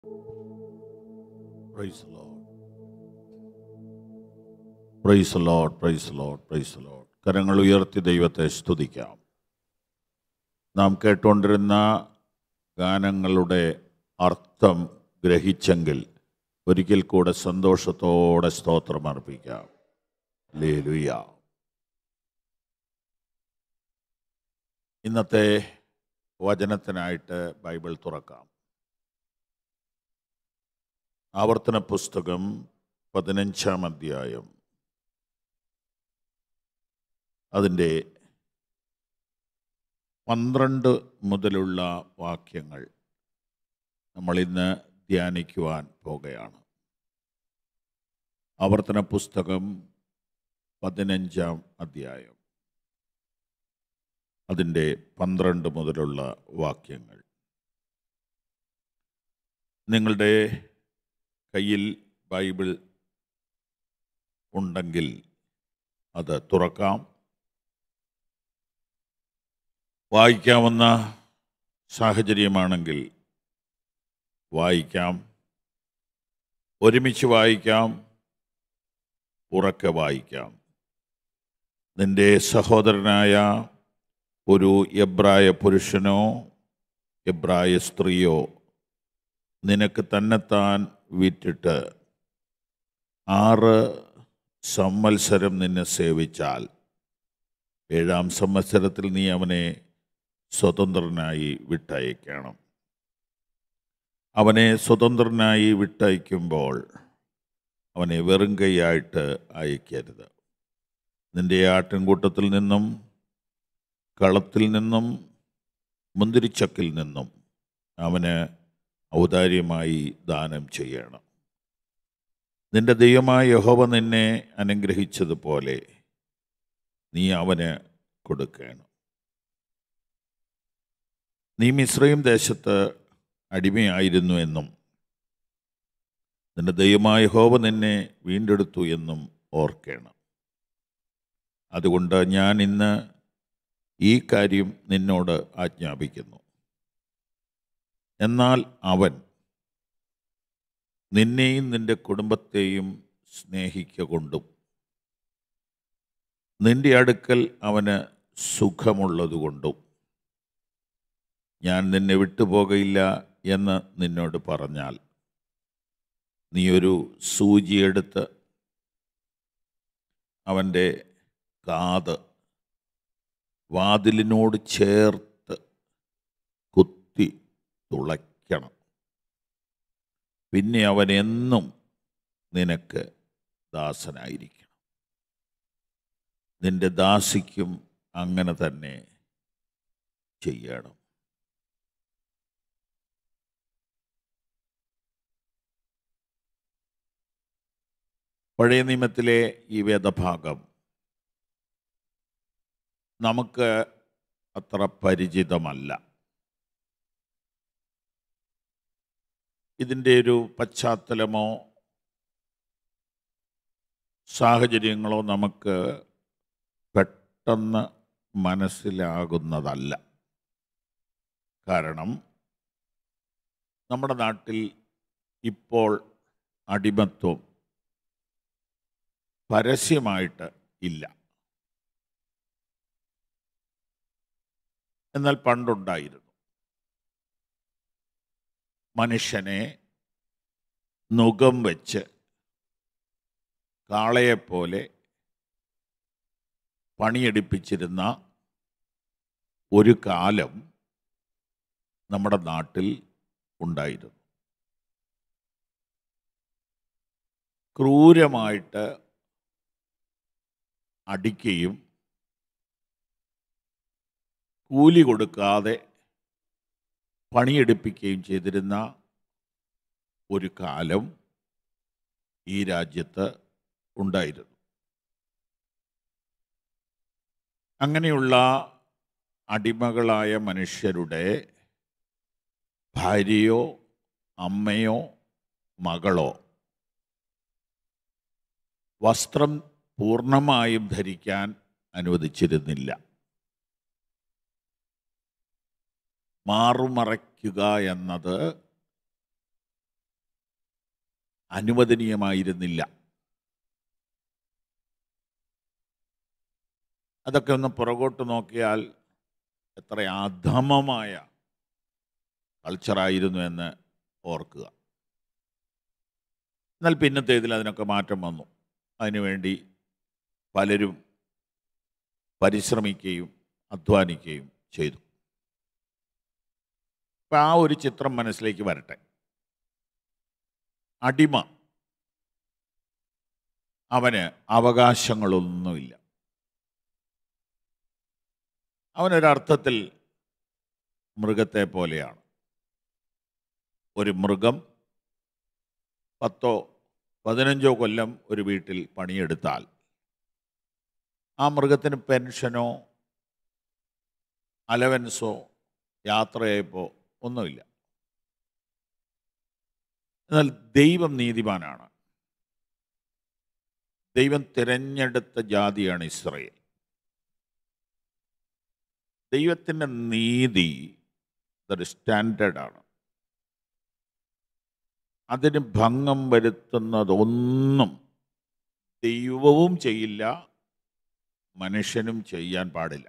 Praise the Lord. Praise the Lord, praise the Lord, praise the Lord. കരങ്ങൾ ഉയർത്തി ദൈവത്തെ സ്തുതിക്കാം നാം കേട്ടുകൊണ്ടിരുന്ന ഗാനങ്ങളുടെ അർത്ഥം ഗ്രഹിച്ചെങ്കിൽ ഒരിക്കൽ കൂടെ സന്തോഷത്തോടെ സ്തോത്രം അർപ്പിക്കാം ലേലുയ ഇന്നത്തെ വചനത്തിനായിട്ട് ബൈബിൾ തുറക്കാം ആവർത്തന പുസ്തകം പതിനഞ്ചാം അധ്യായം അതിൻ്റെ പന്ത്രണ്ട് മുതലുള്ള വാക്യങ്ങൾ നമ്മൾ ഇന്ന് ധ്യാനിക്കുവാൻ പോകുകയാണ് ആവർത്തന പുസ്തകം പതിനഞ്ചാം അധ്യായം അതിൻ്റെ പന്ത്രണ്ട് മുതലുള്ള വാക്യങ്ങൾ നിങ്ങളുടെ കയ്യിൽ ബൈബിൾ ഉണ്ടെങ്കിൽ അത് തുറക്കാം വായിക്കാവുന്ന സാഹചര്യമാണെങ്കിൽ വായിക്കാം ഒരുമിച്ച് വായിക്കാം ഉറക്കെ വായിക്കാം നിന്റെ സഹോദരനായ ഒരു എബ്രായ പുരുഷനോ എബ്രായ സ്ത്രീയോ നിനക്ക് തന്നെത്താൻ വിറ്റിട്ട് ആറ് സംവത്സരം നിന്നെ സേവിച്ചാൽ ഏഴാം സംവത്സരത്തിൽ നീ അവനെ സ്വതന്ത്രനായി വിട്ടയക്കണം അവനെ സ്വതന്ത്രനായി വിട്ടയക്കുമ്പോൾ അവനെ വെറും കൈയായിട്ട് അയക്കരുത് നിന്റെ ആട്ടിൻകൂട്ടത്തിൽ നിന്നും കളത്തിൽ നിന്നും മുന്തിരിച്ചക്കിൽ നിന്നും അവന് ഔദാര്യമായി ദാനം ചെയ്യണം നിന്റെ ദൈവമായ യഹോവ നിന്നെ അനുഗ്രഹിച്ചതുപോലെ നീ അവന് കൊടുക്കണം നീ മിശ്രയും ദേശത്ത് അടിമയായിരുന്നു എന്നും നിന്റെ ദൈവമായ യഹോവ നിന്നെ വീണ്ടെടുത്തു എന്നും ഓർക്കണം അതുകൊണ്ട് ഞാൻ ഇന്ന് ഈ കാര്യം നിന്നോട് ആജ്ഞാപിക്കുന്നു എന്നാൽ അവൻ നിന്നെയും നിന്റെ കുടുംബത്തെയും സ്നേഹിക്കൊണ്ടും നിന്റെ അടുക്കൽ അവന് സുഖമുള്ളതുകൊണ്ടും ഞാൻ നിന്നെ വിട്ടുപോകയില്ല എന്ന് നിന്നോട് പറഞ്ഞാൽ നീ ഒരു സൂചിയെടുത്ത് അവൻ്റെ കാത് വാതിലിനോട് ചേർത്ത് കുത്തി തുളയ്ക്കണം പിന്നെ അവൻ എന്നും നിനക്ക് ദാസനായിരിക്കണം നിന്റെ ദാസിക്കും അങ്ങനെ തന്നെ ചെയ്യണം പഴയ നിയമത്തിലെ ഈ വേദഭാഗം നമുക്ക് അത്ര പരിചിതമല്ല ഇതിൻ്റെ ഒരു പശ്ചാത്തലമോ സാഹചര്യങ്ങളോ നമുക്ക് പെട്ടെന്ന് മനസ്സിലാകുന്നതല്ല കാരണം നമ്മുടെ നാട്ടിൽ ഇപ്പോൾ അടിമത്വം പരസ്യമായിട്ട് ഇല്ല എന്നാൽ പണ്ടുണ്ടായിരുന്നു മനുഷ്യനെ നുകം വെച്ച് കാളയെപ്പോലെ പണിയെടുപ്പിച്ചിരുന്ന ഒരു കാലം നമ്മുടെ നാട്ടിൽ ഉണ്ടായിരുന്നു ക്രൂരമായിട്ട് അടിക്കുകയും കൂലി കൊടുക്കാതെ പണിയെടുപ്പിക്കുകയും ചെയ്തിരുന്ന ഒരു കാലം ഈ രാജ്യത്ത് ഉണ്ടായിരുന്നു അങ്ങനെയുള്ള അടിമകളായ മനുഷ്യരുടെ ഭാര്യയോ അമ്മയോ മകളോ വസ്ത്രം പൂർണ്ണമായും ധരിക്കാൻ അനുവദിച്ചിരുന്നില്ല മാറുമറയ്ക്കുക എന്നത് അനുവദനീയമായിരുന്നില്ല അതൊക്കെ ഒന്ന് പുറകോട്ട് നോക്കിയാൽ എത്ര അധമമായ കൾച്ചറായിരുന്നു എന്ന് ഓർക്കുക എന്നാൽ പിന്നത്തേതിൽ അതിനൊക്കെ മാറ്റം വന്നു അതിനുവേണ്ടി പലരും പരിശ്രമിക്കുകയും അധ്വാനിക്കുകയും ചെയ്തു അപ്പം ആ ഒരു ചിത്രം മനസ്സിലേക്ക് വരട്ടെ അടിമ അവന് അവകാശങ്ങളൊന്നുമില്ല അവനൊരർത്ഥത്തിൽ മൃഗത്തെ പോലെയാണ് ഒരു മൃഗം പത്തോ പതിനഞ്ചോ കൊല്ലം ഒരു വീട്ടിൽ പണിയെടുത്താൽ ആ മൃഗത്തിന് പെൻഷനോ അലവൻസോ യാത്രയപ്പോ ഒന്നുമില്ല എന്നാൽ ദൈവം നീതിമാനാണ് ദൈവം തിരഞ്ഞെടുത്ത ജാതിയാണ് ഇസ്രയേൽ ദൈവത്തിൻ്റെ നീതി അതൊരു സ്റ്റാൻഡേർഡാണ് അതിന് ഭംഗം വരുത്തുന്നതൊന്നും ദൈവവും ചെയ്യില്ല മനുഷ്യനും ചെയ്യാൻ പാടില്ല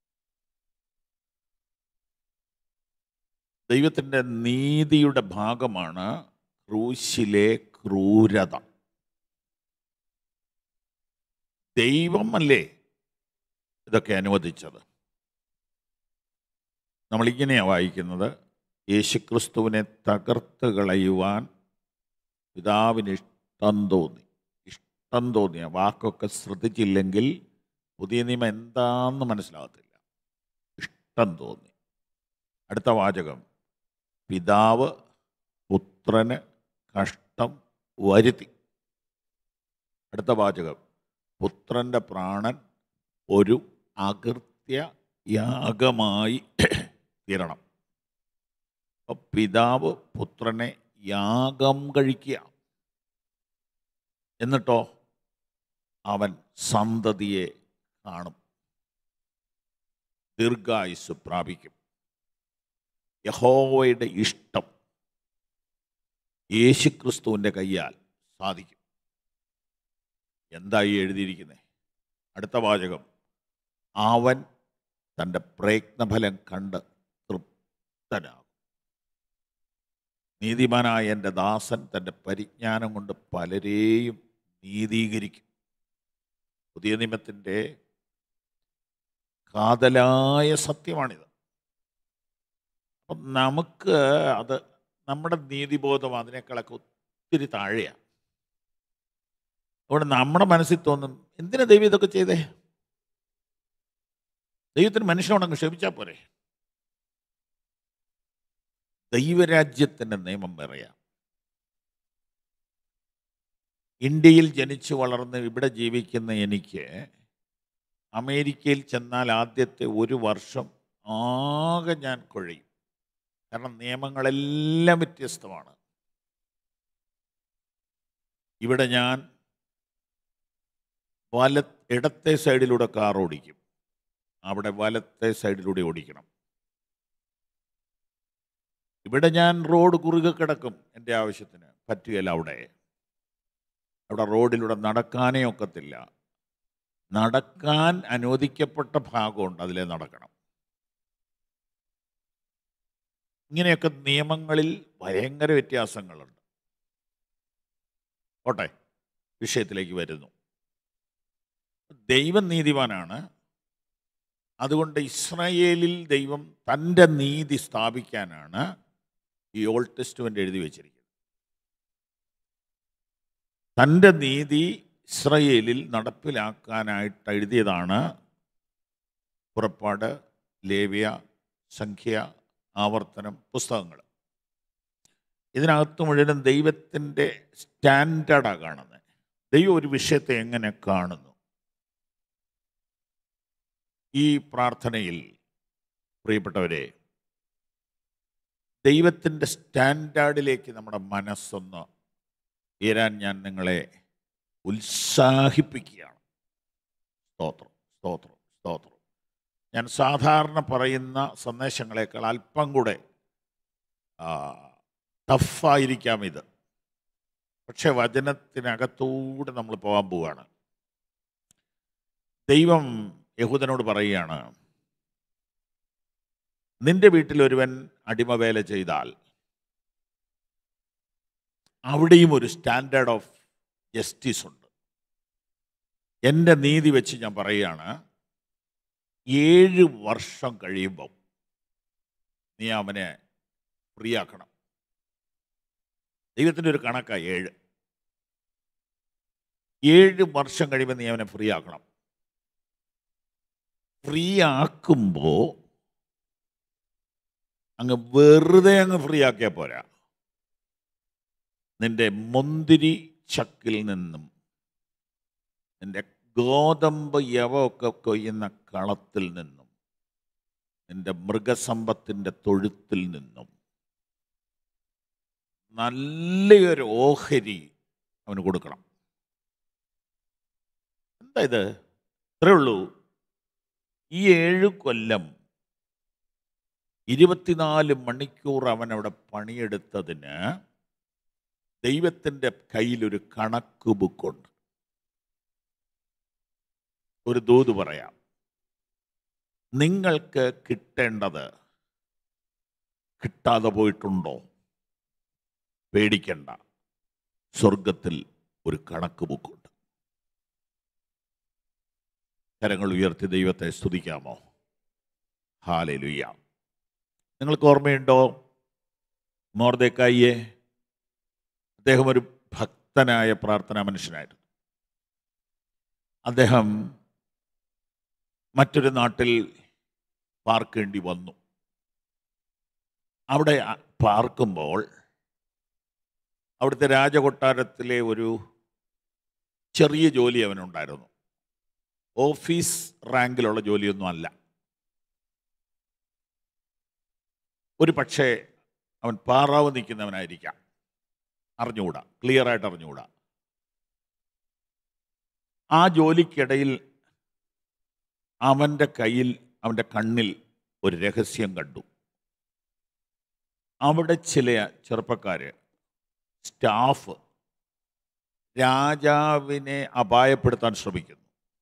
ദൈവത്തിൻ്റെ നീതിയുടെ ഭാഗമാണ് ക്രൂശിലെ ക്രൂരത ദൈവമല്ലേ ഇതൊക്കെ അനുവദിച്ചത് നമ്മളിങ്ങനെയാണ് വായിക്കുന്നത് യേശുക്രിസ്തുവിനെ തകർത്ത് കളയുവാൻ പിതാവിന് ഇഷ്ടം തോന്നി ഇഷ്ടം തോന്നിയ വാക്കൊക്കെ ശ്രദ്ധിച്ചില്ലെങ്കിൽ പുതിയ നിയമം എന്താന്ന് മനസ്സിലാകത്തില്ല ഇഷ്ടം തോന്നി അടുത്ത വാചകം പിതാവ് പുത്രന് കഷ്ടം വരുത്തി അടുത്ത വാചകം പുത്രൻ്റെ പ്രാണൻ ഒരു അകൃത്യ യാഗമായി തീരണം അപ്പൊ പിതാവ് പുത്രനെ യാഗം കഴിക്കുക എന്നിട്ടോ അവൻ സന്തതിയെ കാണും ദീർഘായുസ് പ്രാപിക്കും യഹോവയുടെ ഇഷ്ടം യേശുക്രിസ്തുവിൻ്റെ കയ്യാൽ സാധിക്കും എന്തായി എഴുതിയിരിക്കുന്നത് അടുത്ത വാചകം അവൻ തൻ്റെ പ്രയത്നഫലം കണ്ട് തൃപ്തനാകും നീതിമാനായ എൻ്റെ ദാസൻ തൻ്റെ പരിജ്ഞാനം കൊണ്ട് പലരെയും നീതീകരിക്കും പുതിയ നിയമത്തിൻ്റെ കാതലായ സത്യമാണിത് അപ്പം നമുക്ക് അത് നമ്മുടെ നീതിബോധം അതിനേക്കാളൊക്കെ ഒത്തിരി താഴെയാണ് അതുകൊണ്ട് നമ്മുടെ മനസ്സിൽ തോന്നും എന്തിനാ ദൈവം ഇതൊക്കെ ചെയ്തേ ദൈവത്തിന് മനുഷ്യനോടങ്ങ് ക്ഷമിച്ചാൽ പോരെ ദൈവരാജ്യത്തിൻ്റെ നിയമം പറയാം ഇന്ത്യയിൽ ജനിച്ചു വളർന്ന് ഇവിടെ ജീവിക്കുന്ന എനിക്ക് അമേരിക്കയിൽ ചെന്നാൽ ആദ്യത്തെ ഒരു വർഷം ആകെ ഞാൻ കുഴയും കാരണം നിയമങ്ങളെല്ലാം വ്യത്യസ്തമാണ് ഇവിടെ ഞാൻ വല ഇടത്തെ സൈഡിലൂടെ കാർ ഓടിക്കും അവിടെ വലത്തെ സൈഡിലൂടെ ഓടിക്കണം ഇവിടെ ഞാൻ റോഡ് കുറുകെ കിടക്കും എൻ്റെ ആവശ്യത്തിന് പറ്റുകയില്ല അവിടെ അവിടെ റോഡിലൂടെ നടക്കാനേ ഒക്കത്തില്ല നടക്കാൻ അനുവദിക്കപ്പെട്ട ഭാഗമുണ്ട് അതിലെ നടക്കണം ഇങ്ങനെയൊക്കെ നിയമങ്ങളിൽ ഭയങ്കര വ്യത്യാസങ്ങളുണ്ട് ഓട്ടെ വിഷയത്തിലേക്ക് വരുന്നു ദൈവം നീതിമാനാണ് അതുകൊണ്ട് ഇസ്രായേലിൽ ദൈവം തൻ്റെ നീതി സ്ഥാപിക്കാനാണ് ഈ ഓൾഡ് ടെസ്റ്റ്മെൻ്റ് എഴുതി വെച്ചിരിക്കുന്നത് തൻ്റെ നീതി ഇസ്രയേലിൽ നടപ്പിലാക്കാനായിട്ട് എഴുതിയതാണ് പുറപ്പാട് ലേവ്യ സംഖ്യ ആവർത്തനം പുസ്തകങ്ങൾ ഇതിനകത്ത് മുഴുവൻ ദൈവത്തിൻ്റെ സ്റ്റാൻഡേർഡാണ് കാണുന്നത് ദൈവം ഒരു വിഷയത്തെ എങ്ങനെ കാണുന്നു ഈ പ്രാർത്ഥനയിൽ പ്രിയപ്പെട്ടവരെ ദൈവത്തിൻ്റെ സ്റ്റാൻഡേർഡിലേക്ക് നമ്മുടെ മനസ്സൊന്ന് ഉയരാൻ ഞാൻ നിങ്ങളെ ഉത്സാഹിപ്പിക്കുകയാണ് സ്തോത്രം സ്തോത്രം സ്തോത്രം ഞാൻ സാധാരണ പറയുന്ന സന്ദേശങ്ങളെക്കാൾ അല്പം കൂടെ ടഫായിരിക്കാം ഇത് പക്ഷെ വചനത്തിനകത്തൂടെ നമ്മൾ പോകാൻ പോവുകയാണ് ദൈവം യഹൂദനോട് പറയുകയാണ് നിന്റെ വീട്ടിൽ ഒരുവൻ അടിമവേല ചെയ്താൽ അവിടെയും ഒരു സ്റ്റാൻഡേർഡ് ഓഫ് ജസ്റ്റിസ് ഉണ്ട് എൻ്റെ നീതി വെച്ച് ഞാൻ പറയുകയാണ് ഏഴ് വർഷം കഴിയുമ്പം നീ അവനെ ഫ്രീ ആക്കണം ദൈവത്തിൻ്റെ ഒരു കണക്കാണ് ഏഴ് ഏഴ് വർഷം കഴിയുമ്പോൾ നീ അവനെ ഫ്രീ ആക്കണം ഫ്രീ ആക്കുമ്പോൾ അങ്ങ് വെറുതെ അങ്ങ് ഫ്രീ ആക്കിയാൽ പോരാ നിന്റെ മുന്തിരി ചക്കിൽ നിന്നും നിന്റെ ഗോതമ്പ് യവമൊക്കെ കൊയ്യുന്ന കളത്തിൽ നിന്നും നിന്റെ മൃഗസമ്പത്തിൻ്റെ തൊഴുത്തിൽ നിന്നും നല്ലൊരു ഓഹരി അവന് കൊടുക്കണം എന്താ ഇത് ഇത്രേ ഉള്ളൂ ഈ ഏഴ് കൊല്ലം ഇരുപത്തിനാല് മണിക്കൂർ അവൻ അവിടെ പണിയെടുത്തതിന് ദൈവത്തിൻ്റെ കയ്യിലൊരു കണക്ക് ബുക്കുണ്ട് ഒരു ദൂത് പറയാം നിങ്ങൾക്ക് കിട്ടേണ്ടത് കിട്ടാതെ പോയിട്ടുണ്ടോ പേടിക്കണ്ട സ്വർഗത്തിൽ ഒരു കണക്ക് ബുക്കുണ്ട് കരങ്ങൾ ഉയർത്തി ദൈവത്തെ സ്തുതിക്കാമോ ഹാലെ ലുയ്യ നിങ്ങൾക്ക് ഓർമ്മയുണ്ടോ മോർദേക്കായിയെ അദ്ദേഹം ഒരു ഭക്തനായ പ്രാർത്ഥനാ മനുഷ്യനായിരുന്നു അദ്ദേഹം മറ്റൊരു നാട്ടിൽ പാർക്കേണ്ടി വന്നു അവിടെ അ- പാർക്കുമ്പോൾ അവിടുത്തെ രാജകൊട്ടാരത്തിലെ ഒരു ചെറിയ ജോലി അവനുണ്ടായിരുന്നു ഓഫീസ് റാങ്കിലുള്ള ജോലിയൊന്നും അല്ല ഒരു പക്ഷേ അവൻ പാറാവ് നിൽക്കുന്നവനായിരിക്കാം അറിഞ്ഞുകൂടാ ക്ലിയർ ആയിട്ട് അറിഞ്ഞുകൂടാ ആ ജോലിക്കിടയിൽ അവൻ്റെ കയ്യിൽ അവൻ്റെ കണ്ണിൽ ഒരു രഹസ്യം കണ്ടു അവിടെ ചില ചെറുപ്പക്കാര് സ്റ്റാഫ് രാജാവിനെ അപായപ്പെടുത്താൻ ശ്രമിക്കുന്നു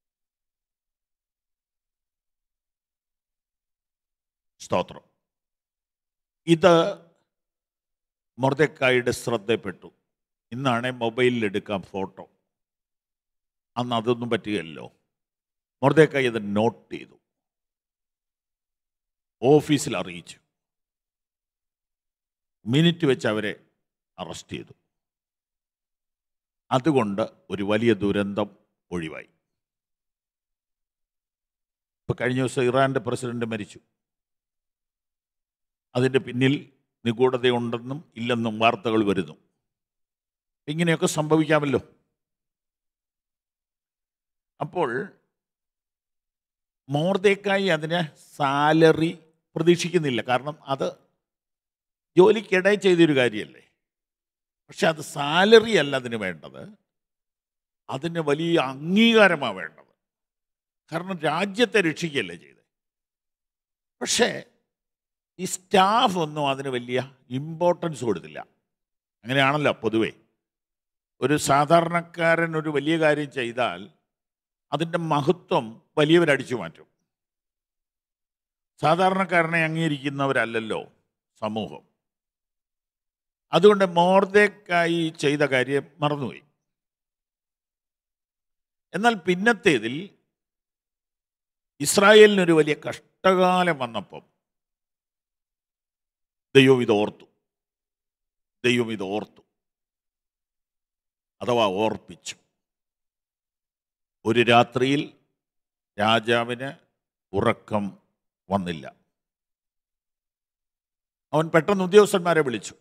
സ്തോത്രം ഇത് മൊർദക്കായുടെ ശ്രദ്ധപ്പെട്ടു ഇന്നാണെ മൊബൈലിൽ എടുക്കാം ഫോട്ടോ അന്ന് അതൊന്നും പറ്റുകയല്ലോ മൊർദക്കായി ഇത് നോട്ട് ചെയ്തു ഓഫീസിൽ അറിയിച്ചു മിനിറ്റ് വെച്ച് അവരെ അറസ്റ്റ് ചെയ്തു അതുകൊണ്ട് ഒരു വലിയ ദുരന്തം ഒഴിവായി ഇപ്പൊ കഴിഞ്ഞ ദിവസം ഇറാന്റെ പ്രസിഡന്റ് മരിച്ചു അതിൻ്റെ പിന്നിൽ നിഗൂഢതയുണ്ടെന്നും ഇല്ലെന്നും വാർത്തകൾ വരുന്നു ഇങ്ങനെയൊക്കെ സംഭവിക്കാമല്ലോ അപ്പോൾ മോർദേക്കായി അതിന് സാലറി പ്രതീക്ഷിക്കുന്നില്ല കാരണം അത് ജോലിക്കിടെ ചെയ്തൊരു കാര്യമല്ലേ പക്ഷെ അത് സാലറി അല്ല അതിന് വേണ്ടത് അതിന് വലിയ അംഗീകാരമാണ് വേണ്ടത് കാരണം രാജ്യത്തെ രക്ഷിക്കുകയല്ലേ ചെയ്തത് പക്ഷേ ഈ സ്റ്റാഫ് ഒന്നും അതിന് വലിയ ഇമ്പോർട്ടൻസ് കൊടുത്തില്ല അങ്ങനെയാണല്ലോ പൊതുവേ ഒരു സാധാരണക്കാരൻ ഒരു വലിയ കാര്യം ചെയ്താൽ അതിൻ്റെ മഹത്വം വലിയവരടിച്ചു മാറ്റും സാധാരണക്കാരനെ അംഗീകരിക്കുന്നവരല്ലല്ലോ സമൂഹം അതുകൊണ്ട് മോർദേക്കായി ചെയ്ത കാര്യം മറന്നുപോയി എന്നാൽ പിന്നത്തേതിൽ ഇസ്രായേലിനൊരു വലിയ കഷ്ടകാലം വന്നപ്പം ദൈവം ഇത് ഓർത്തു ദൈവം ഇത് ഓർത്തു അഥവാ ഓർപ്പിച്ചു ഒരു രാത്രിയിൽ രാജാവിന് ഉറക്കം വന്നില്ല അവൻ പെട്ടെന്ന് ഉദ്യോഗസ്ഥന്മാരെ വിളിച്ചു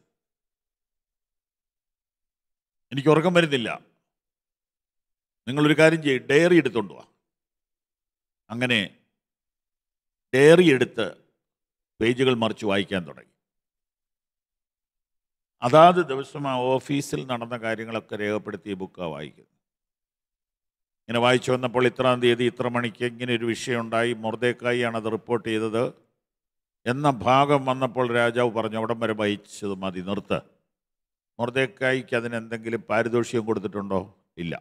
എനിക്ക് ഉറക്കം വരുന്നില്ല നിങ്ങളൊരു കാര്യം ചെയ്യും ഡയറി എടുത്തോണ്ട് വാ അങ്ങനെ ഡയറി എടുത്ത് പേജുകൾ മറിച്ച് വായിക്കാൻ തുടങ്ങി അതാത് ദിവസം ആ ഓഫീസിൽ നടന്ന കാര്യങ്ങളൊക്കെ രേഖപ്പെടുത്തിയ ബുക്കാണ് വായിക്കുന്നത് ഇങ്ങനെ വായിച്ചു വന്നപ്പോൾ ഇത്രാം തീയതി ഇത്ര മണിക്ക് ഇങ്ങനെ ഒരു വിഷയം ഉണ്ടായി മൊർദേക്കായിയാണ് അത് റിപ്പോർട്ട് ചെയ്തത് എന്ന ഭാഗം വന്നപ്പോൾ രാജാവ് പറഞ്ഞു അവിടം വരെ വായിച്ചത് മതി നിർത്ത് മൊർദേക്കായിക്ക് അതിന് എന്തെങ്കിലും പാരിതോഷികം കൊടുത്തിട്ടുണ്ടോ ഇല്ല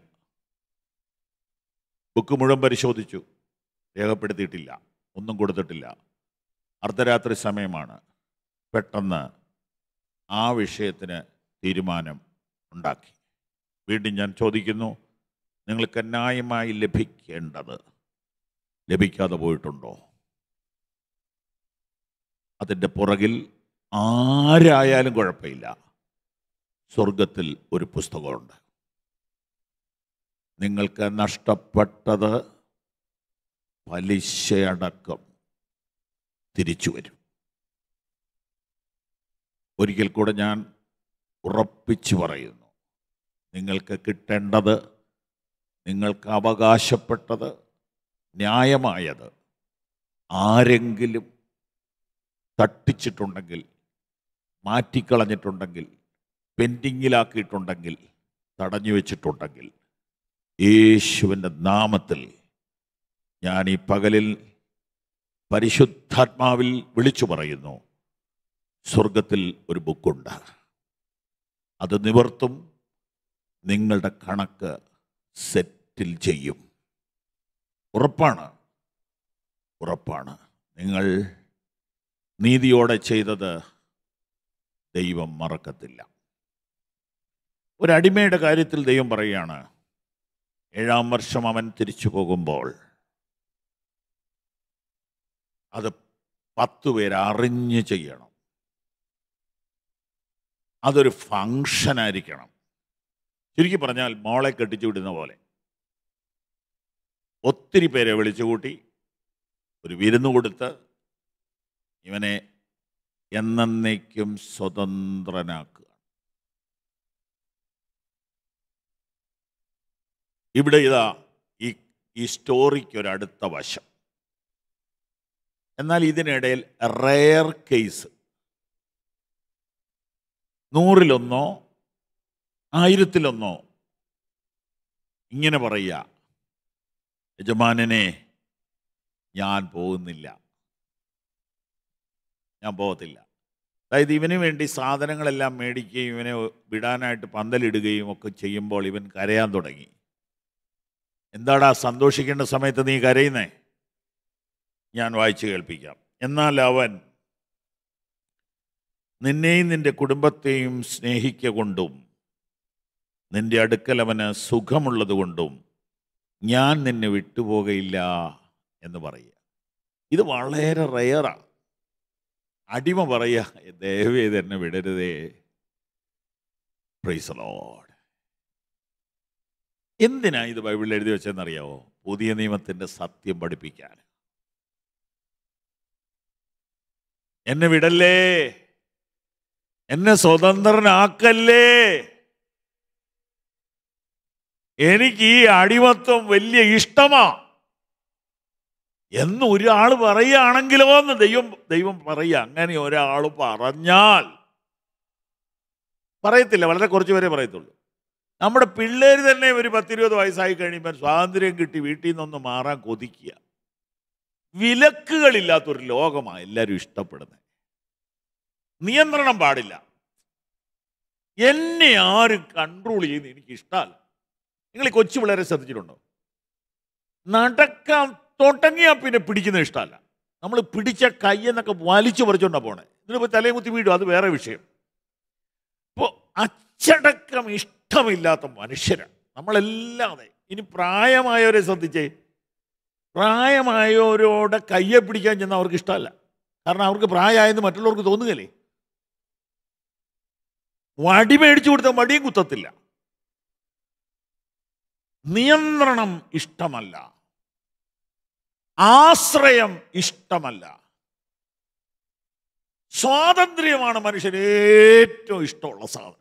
ബുക്ക് മുഴുവൻ പരിശോധിച്ചു രേഖപ്പെടുത്തിയിട്ടില്ല ഒന്നും കൊടുത്തിട്ടില്ല അർദ്ധരാത്രി സമയമാണ് പെട്ടെന്ന് ആ വിഷയത്തിന് തീരുമാനം ഉണ്ടാക്കി വീണ്ടും ഞാൻ ചോദിക്കുന്നു നിങ്ങൾക്ക് ന്യായമായി ലഭിക്കേണ്ടത് ലഭിക്കാതെ പോയിട്ടുണ്ടോ അതിൻ്റെ പുറകിൽ ആരായാലും കുഴപ്പമില്ല സ്വർഗത്തിൽ ഒരു പുസ്തകമുണ്ട് നിങ്ങൾക്ക് നഷ്ടപ്പെട്ടത് പലിശയടക്കം തിരിച്ചു വരും ഒരിക്കൽ കൂടെ ഞാൻ ഉറപ്പിച്ചു പറയുന്നു നിങ്ങൾക്ക് കിട്ടേണ്ടത് നിങ്ങൾക്ക് അവകാശപ്പെട്ടത് ന്യായമായത് ആരെങ്കിലും തട്ടിച്ചിട്ടുണ്ടെങ്കിൽ മാറ്റിക്കളഞ്ഞിട്ടുണ്ടെങ്കിൽ പെൻഡിങ്ങിലാക്കിയിട്ടുണ്ടെങ്കിൽ തടഞ്ഞു വെച്ചിട്ടുണ്ടെങ്കിൽ യേശുവിൻ്റെ നാമത്തിൽ ഞാൻ ഈ പകലിൽ പരിശുദ്ധാത്മാവിൽ വിളിച്ചു പറയുന്നു സ്വർഗത്തിൽ ഒരു ബുക്കുണ്ട് അത് നിവർത്തും നിങ്ങളുടെ കണക്ക് സെറ്റിൽ ചെയ്യും ഉറപ്പാണ് ഉറപ്പാണ് നിങ്ങൾ നീതിയോടെ ചെയ്തത് ദൈവം മറക്കത്തില്ല ഒരടിമയുടെ കാര്യത്തിൽ ദൈവം പറയുകയാണ് ഏഴാം വർഷം അവൻ തിരിച്ചു പോകുമ്പോൾ അത് പത്ത് പേര് അറിഞ്ഞ് ചെയ്യണം അതൊരു ഫങ്ഷനായിരിക്കണം ചുരുക്കി പറഞ്ഞാൽ മോളെ കെട്ടിച്ചു വിടുന്ന പോലെ ഒത്തിരി പേരെ വിളിച്ചു കൂട്ടി ഒരു വിരുന്ന് കൊടുത്ത് ഇവനെ എന്നേക്കും സ്വതന്ത്രനാക്കുക ഇവിടെ ഇതാ ഈ ഈ സ്റ്റോറിക്ക് ഒരു അടുത്ത വശം എന്നാൽ ഇതിനിടയിൽ റെയർ കേസ് നൂറിലൊന്നോ ആയിരത്തിലൊന്നോ ഇങ്ങനെ പറയുക യജമാനനെ ഞാൻ പോകുന്നില്ല ഞാൻ പോകത്തില്ല അതായത് ഇവന് വേണ്ടി സാധനങ്ങളെല്ലാം മേടിക്കുകയും ഇവനെ വിടാനായിട്ട് പന്തലിടുകയും ഒക്കെ ചെയ്യുമ്പോൾ ഇവൻ കരയാൻ തുടങ്ങി എന്താടാ സന്തോഷിക്കേണ്ട സമയത്ത് നീ കരയുന്നേ ഞാൻ വായിച്ചു കേൾപ്പിക്കാം എന്നാൽ അവൻ നിന്നെയും നിന്റെ കുടുംബത്തെയും സ്നേഹിക്ക കൊണ്ടും നിന്റെ അടുക്കൽ അവന് സുഖമുള്ളത് കൊണ്ടും ഞാൻ നിന്നെ വിട്ടുപോകയില്ല എന്ന് പറയുക ഇത് വളരെ റയറാണ് അടിമ പറയുക ദയവേ തന്നെ വിടരുതേ പ്രൈസ് ലോഡ് എന്തിനാ ഇത് ബൈബിളിൽ എഴുതി വെച്ചെന്നറിയാവോ പുതിയ നിയമത്തിന്റെ സത്യം പഠിപ്പിക്കാൻ എന്നെ വിടല്ലേ എന്നെ സ്വതന്ത്രനാക്കല്ലേ എനിക്ക് ഈ അടിമത്വം വലിയ ഇഷ്ടമാ എന്ന് ഒരാൾ പറയുകയാണെങ്കിലോ എന്ന് ദൈവം ദൈവം പറയുക അങ്ങനെ ഒരാൾ പറഞ്ഞാൽ പറയത്തില്ല വളരെ കുറച്ച് പേരെ പറയത്തുള്ളൂ നമ്മുടെ പിള്ളേർ തന്നെ ഒരു പത്തിരുപത് വയസ്സായി കഴിയുമ്പോൾ സ്വാതന്ത്ര്യം കിട്ടി വീട്ടിൽ നിന്നൊന്ന് മാറാൻ കൊതിക്കുക വിലക്കുകളില്ലാത്തൊരു ലോകമാണ് എല്ലാവരും ഇഷ്ടപ്പെടുന്നത് നിയന്ത്രണം പാടില്ല എന്നെ ആരും കൺട്രോൾ ചെയ്യുന്ന എനിക്ക് ഇഷ്ടമല്ല നിങ്ങൾ ഈ കൊച്ചു പിള്ളേരെ ശ്രദ്ധിച്ചിട്ടുണ്ടോ നടക്കാൻ തുടങ്ങിയാൽ പിന്നെ പിടിക്കുന്ന ഇഷ്ടമല്ല നമ്മൾ പിടിച്ച കൈയെന്നൊക്കെ വലിച്ചു പറിച്ചോണ്ടാ പോണേ ഇതിനിപ്പോൾ തലയും കുത്തി വീടും അത് വേറെ വിഷയം ഇപ്പോൾ അച്ചടക്കം ഇഷ്ടമില്ലാത്ത മനുഷ്യരാണ് നമ്മളല്ലാതെ ഇനി പ്രായമായവരെ ശ്രദ്ധിച്ചേ പ്രായമായവരോടെ കയ്യെ പിടിക്കാൻ ചെന്നാൽ അവർക്ക് ഇഷ്ടമല്ല കാരണം അവർക്ക് പ്രായമായെന്ന് മറ്റുള്ളവർക്ക് തോന്നുകയല്ലേ വടി മേടിച്ചു കൊടുത്ത വടിയും കുത്തത്തില്ല നിയന്ത്രണം ഇഷ്ടമല്ല ആശ്രയം ഇഷ്ടമല്ല സ്വാതന്ത്ര്യമാണ് മനുഷ്യന് ഏറ്റവും ഇഷ്ടമുള്ള സാധനം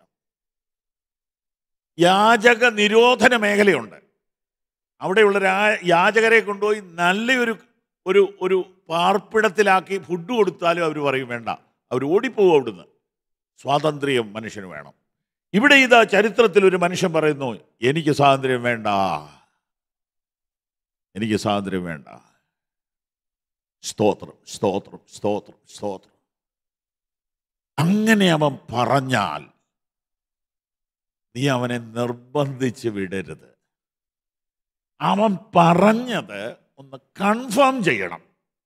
യാചക നിരോധന മേഖലയുണ്ട് അവിടെയുള്ള രാ- യാചകരെ കൊണ്ടുപോയി നല്ലൊരു ഒരു ഒരു പാർപ്പിടത്തിലാക്കി ഫുഡ് കൊടുത്താലും അവർ പറയും വേണ്ട അവർ ഓടിപ്പോവും അവിടുന്ന് സ്വാതന്ത്ര്യം മനുഷ്യന് വേണം ഇവിടെ ഇതാ ചരിത്രത്തിൽ ഒരു മനുഷ്യൻ പറയുന്നു എനിക്ക് സ്വാതന്ത്ര്യം വേണ്ട എനിക്ക് സ്വാതന്ത്ര്യം വേണ്ട സ്തോത്രം സ്തോത്രം സ്തോത്രം സ്തോത്രം അങ്ങനെ അവൻ പറഞ്ഞാൽ നീ അവനെ നിർബന്ധിച്ച് വിടരുത് അവൻ പറഞ്ഞത് ഒന്ന് കൺഫേം ചെയ്യണം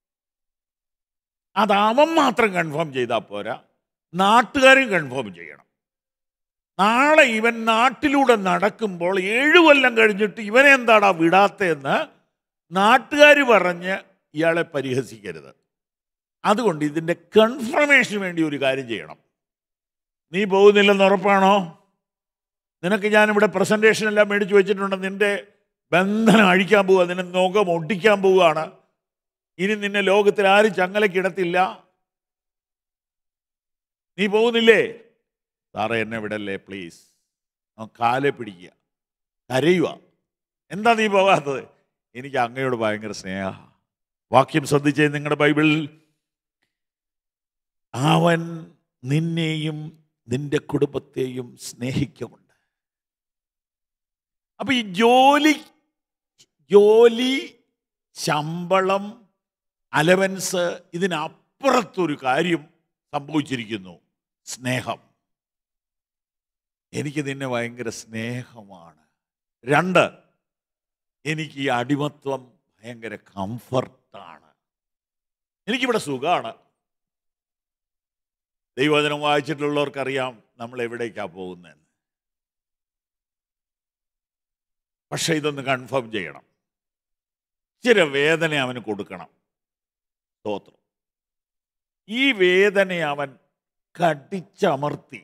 അത് അവൻ മാത്രം കൺഫേം ചെയ്താൽ പോരാ നാട്ടുകാരും കൺഫേം ചെയ്യണം നാളെ ഇവൻ നാട്ടിലൂടെ നടക്കുമ്പോൾ ഏഴു കൊല്ലം കഴിഞ്ഞിട്ട് ഇവനെ എന്താടാ വിടാത്തതെന്ന് നാട്ടുകാർ പറഞ്ഞ് ഇയാളെ പരിഹസിക്കരുത് അതുകൊണ്ട് ഇതിൻ്റെ കൺഫർമേഷന് വേണ്ടി ഒരു കാര്യം ചെയ്യണം നീ പോകുന്നില്ലെന്ന് ഉറപ്പാണോ നിനക്ക് ഞാനിവിടെ പ്രസൻറ്റേഷൻ എല്ലാം മേടിച്ചു വെച്ചിട്ടുണ്ട് നിന്റെ ബന്ധനം അഴിക്കാൻ പോവുക നിന്നെ നോകം ഒട്ടിക്കാൻ പോവുകയാണ് ഇനി നിന്നെ ലോകത്തിൽ ആരും ചങ്ങലക്കിടത്തില്ല നീ പോകുന്നില്ലേ സാറേ എന്നെ വിടല്ലേ പ്ലീസ് അവൻ കാലെ പിടിക്കുക കരയുക എന്താ നീ പോകാത്തത് എനിക്ക് അങ്ങയോട് ഭയങ്കര സ്നേഹ വാക്യം ശ്രദ്ധിച്ചേ നിങ്ങളുടെ ബൈബിളിൽ അവൻ നിന്നെയും നിന്റെ കുടുംബത്തെയും സ്നേഹിക്കുമുണ്ട് അപ്പൊ ഈ ജോലി ജോലി ശമ്പളം അലവൻസ് ഇതിനപ്പുറത്തൊരു കാര്യം സംഭവിച്ചിരിക്കുന്നു സ്നേഹം എനിക്ക് നിന്നെ ഭയങ്കര സ്നേഹമാണ് രണ്ട് എനിക്ക് ഈ അടിമത്വം ഭയങ്കര കംഫർട്ടാണ് എനിക്കിവിടെ സുഖമാണ് ദൈവവചനം വായിച്ചിട്ടുള്ളവർക്കറിയാം നമ്മൾ എവിടേക്കാണ് പോകുന്നതെന്ന് പക്ഷെ ഇതൊന്ന് കൺഫേം ചെയ്യണം ഇച്ചിരി വേദന അവന് കൊടുക്കണം സ്തോത്രം ഈ വേദന അവൻ കടിച്ചമർത്തി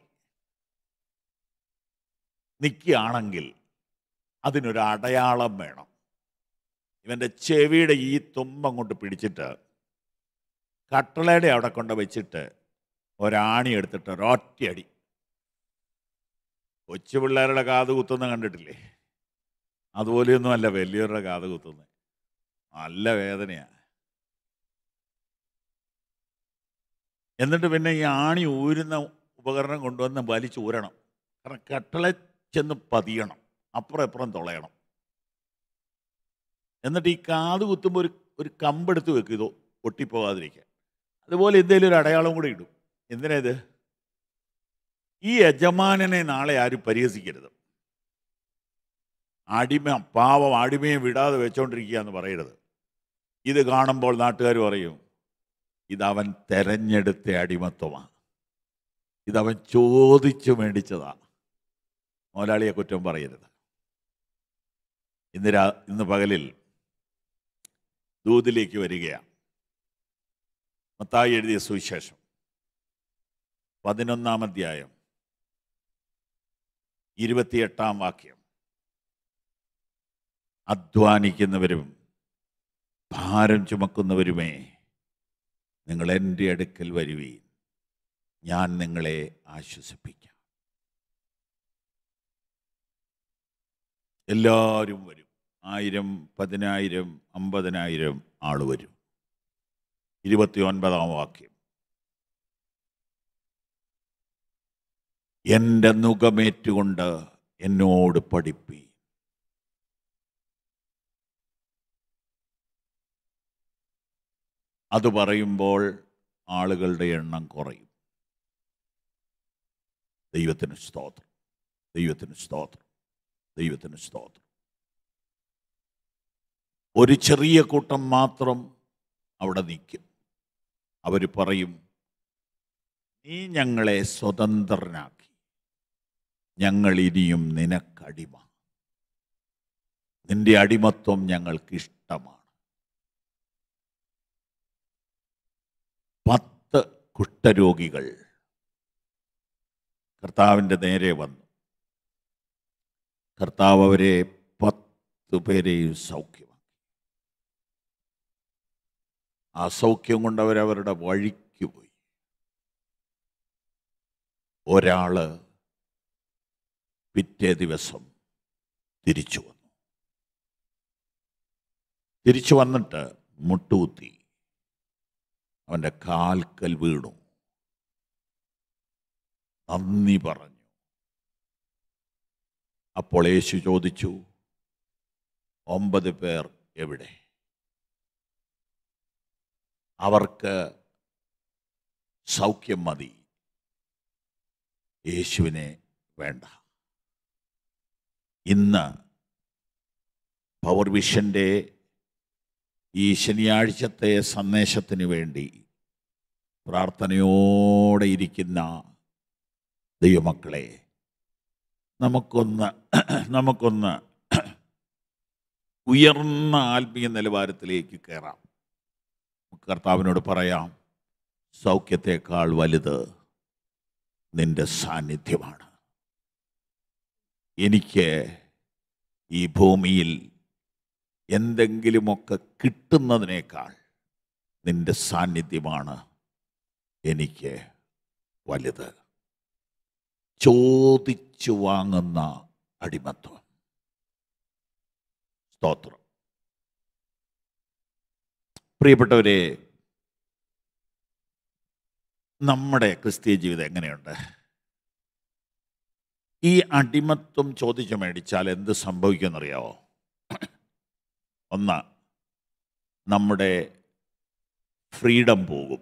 നിൽക്കുകയാണെങ്കിൽ അതിനൊരു അടയാളം വേണം ഇവൻ്റെ ചെവിയുടെ ഈ തുമ്പങ്ങോട്ട് പിടിച്ചിട്ട് കട്ടളയുടെ അവിടെ കൊണ്ട് വെച്ചിട്ട് ഒരാണി എടുത്തിട്ട് ഒരൊറ്റയടി കൊച്ചു പിള്ളേരുടെ കാത് കുത്തുന്ന കണ്ടിട്ടില്ലേ അതുപോലെയൊന്നും അല്ല വലിയവരുടെ കാത് കുത്തുന്നത് നല്ല വേദനയാണ് എന്നിട്ട് പിന്നെ ഈ ആണി ഊരുന്ന ഉപകരണം കൊണ്ടുവന്ന് വലിച്ചൂരണം കാരണം കട്ടളെ ചെന്ന് പതിയണം അപ്പുറം ഇപ്പുറം തുളയണം എന്നിട്ട് ഈ കാത് കുത്തുമ്പോൾ ഒരു ഒരു കമ്പെടുത്ത് വെക്കും ഇത് ഒട്ടിപ്പോകാതിരിക്കാൻ അതുപോലെ എന്തെങ്കിലും ഒരു അടയാളം കൂടെ ഇടും എന്തിനാ ഇത് ഈ യജമാനനെ നാളെ ആരും പരിഹസിക്കരുത് അടിമ പാവം അടിമയെ വിടാതെ വെച്ചോണ്ടിരിക്കുക എന്ന് പറയരുത് ഇത് കാണുമ്പോൾ നാട്ടുകാർ പറയും ഇതവൻ തെരഞ്ഞെടുത്ത അടിമത്വമാണ് ഇതവൻ ചോദിച്ചു മേടിച്ചതാ മുതലാളിയെ കുറ്റം പറയരുത് ഇന്ന് രാ ഇന്ന് പകലിൽ ദൂതിലേക്ക് വരികയാണ് മത്തായി എഴുതിയ സുവിശേഷം പതിനൊന്നാം അധ്യായം ഇരുപത്തിയെട്ടാം വാക്യം അധ്വാനിക്കുന്നവരും ഭാരം ചുമക്കുന്നവരുമേ നിങ്ങൾ എൻ്റെ അടുക്കൽ വരുവീൻ ഞാൻ നിങ്ങളെ ആശ്വസിപ്പിക്കാം എല്ലാവരും വരും ആയിരം പതിനായിരം അമ്പതിനായിരം ആൾ വരും ഇരുപത്തി ഒൻപതാം വാക്യം എൻ്റെ നുഖമേറ്റുകൊണ്ട് എന്നോട് പഠിപ്പി അത് പറയുമ്പോൾ ആളുകളുടെ എണ്ണം കുറയും ദൈവത്തിന് സ്തോത്രം ദൈവത്തിന് സ്തോത്രം ദൈവത്തിന് സ്തോത്രം ഒരു ചെറിയ കൂട്ടം മാത്രം അവിടെ നിൽക്കും അവർ പറയും നീ ഞങ്ങളെ സ്വതന്ത്രനാക്കി ഞങ്ങൾ ഇനിയും നിനക്കടിമ നിന്റെ അടിമത്വം ഞങ്ങൾക്ക് ഇഷ്ടമാണ് പത്ത് കുഷ്ഠരോഗികൾ കർത്താവിൻ്റെ നേരെ വന്നു കർത്താവ് അവരെ പത്ത് പേരെയും സൗഖ്യമാക്കി ആ സൗഖ്യം കൊണ്ട് അവരവരുടെ വഴിക്ക് പോയി ഒരാള് പിറ്റേ ദിവസം തിരിച്ചു വന്നു തിരിച്ചു വന്നിട്ട് മുട്ടുകുത്തി അവൻ്റെ കാൽക്കൽ വീണു നന്ദി പറഞ്ഞു അപ്പോൾ യേശു ചോദിച്ചു ഒമ്പത് പേർ എവിടെ അവർക്ക് സൗഖ്യം മതി യേശുവിനെ വേണ്ട ഇന്ന് പവർ വിഷൻ്റെ ഈ ശനിയാഴ്ചത്തെ സന്ദേശത്തിന് വേണ്ടി പ്രാർത്ഥനയോടെ ഇരിക്കുന്ന ദൈവമക്കളെ നമുക്കൊന്ന് നമുക്കൊന്ന് ഉയർന്ന ആത്മീയ നിലവാരത്തിലേക്ക് കയറാം നമുക്ക് കർത്താവിനോട് പറയാം സൗഖ്യത്തെക്കാൾ വലുത് നിന്റെ സാന്നിധ്യമാണ് എനിക്ക് ഈ ഭൂമിയിൽ എന്തെങ്കിലുമൊക്കെ കിട്ടുന്നതിനേക്കാൾ നിന്റെ സാന്നിധ്യമാണ് എനിക്ക് വലുത് ചോദിച്ചു വാങ്ങുന്ന അടിമത്വം സ്തോത്രം പ്രിയപ്പെട്ടവരെ നമ്മുടെ ക്രിസ്തീയ ജീവിതം എങ്ങനെയുണ്ട് ഈ അടിമത്വം ചോദിച്ചു മേടിച്ചാൽ എന്ത് സംഭവിക്കുമെന്നറിയാവോ ഒന്ന് നമ്മുടെ ഫ്രീഡം പോകും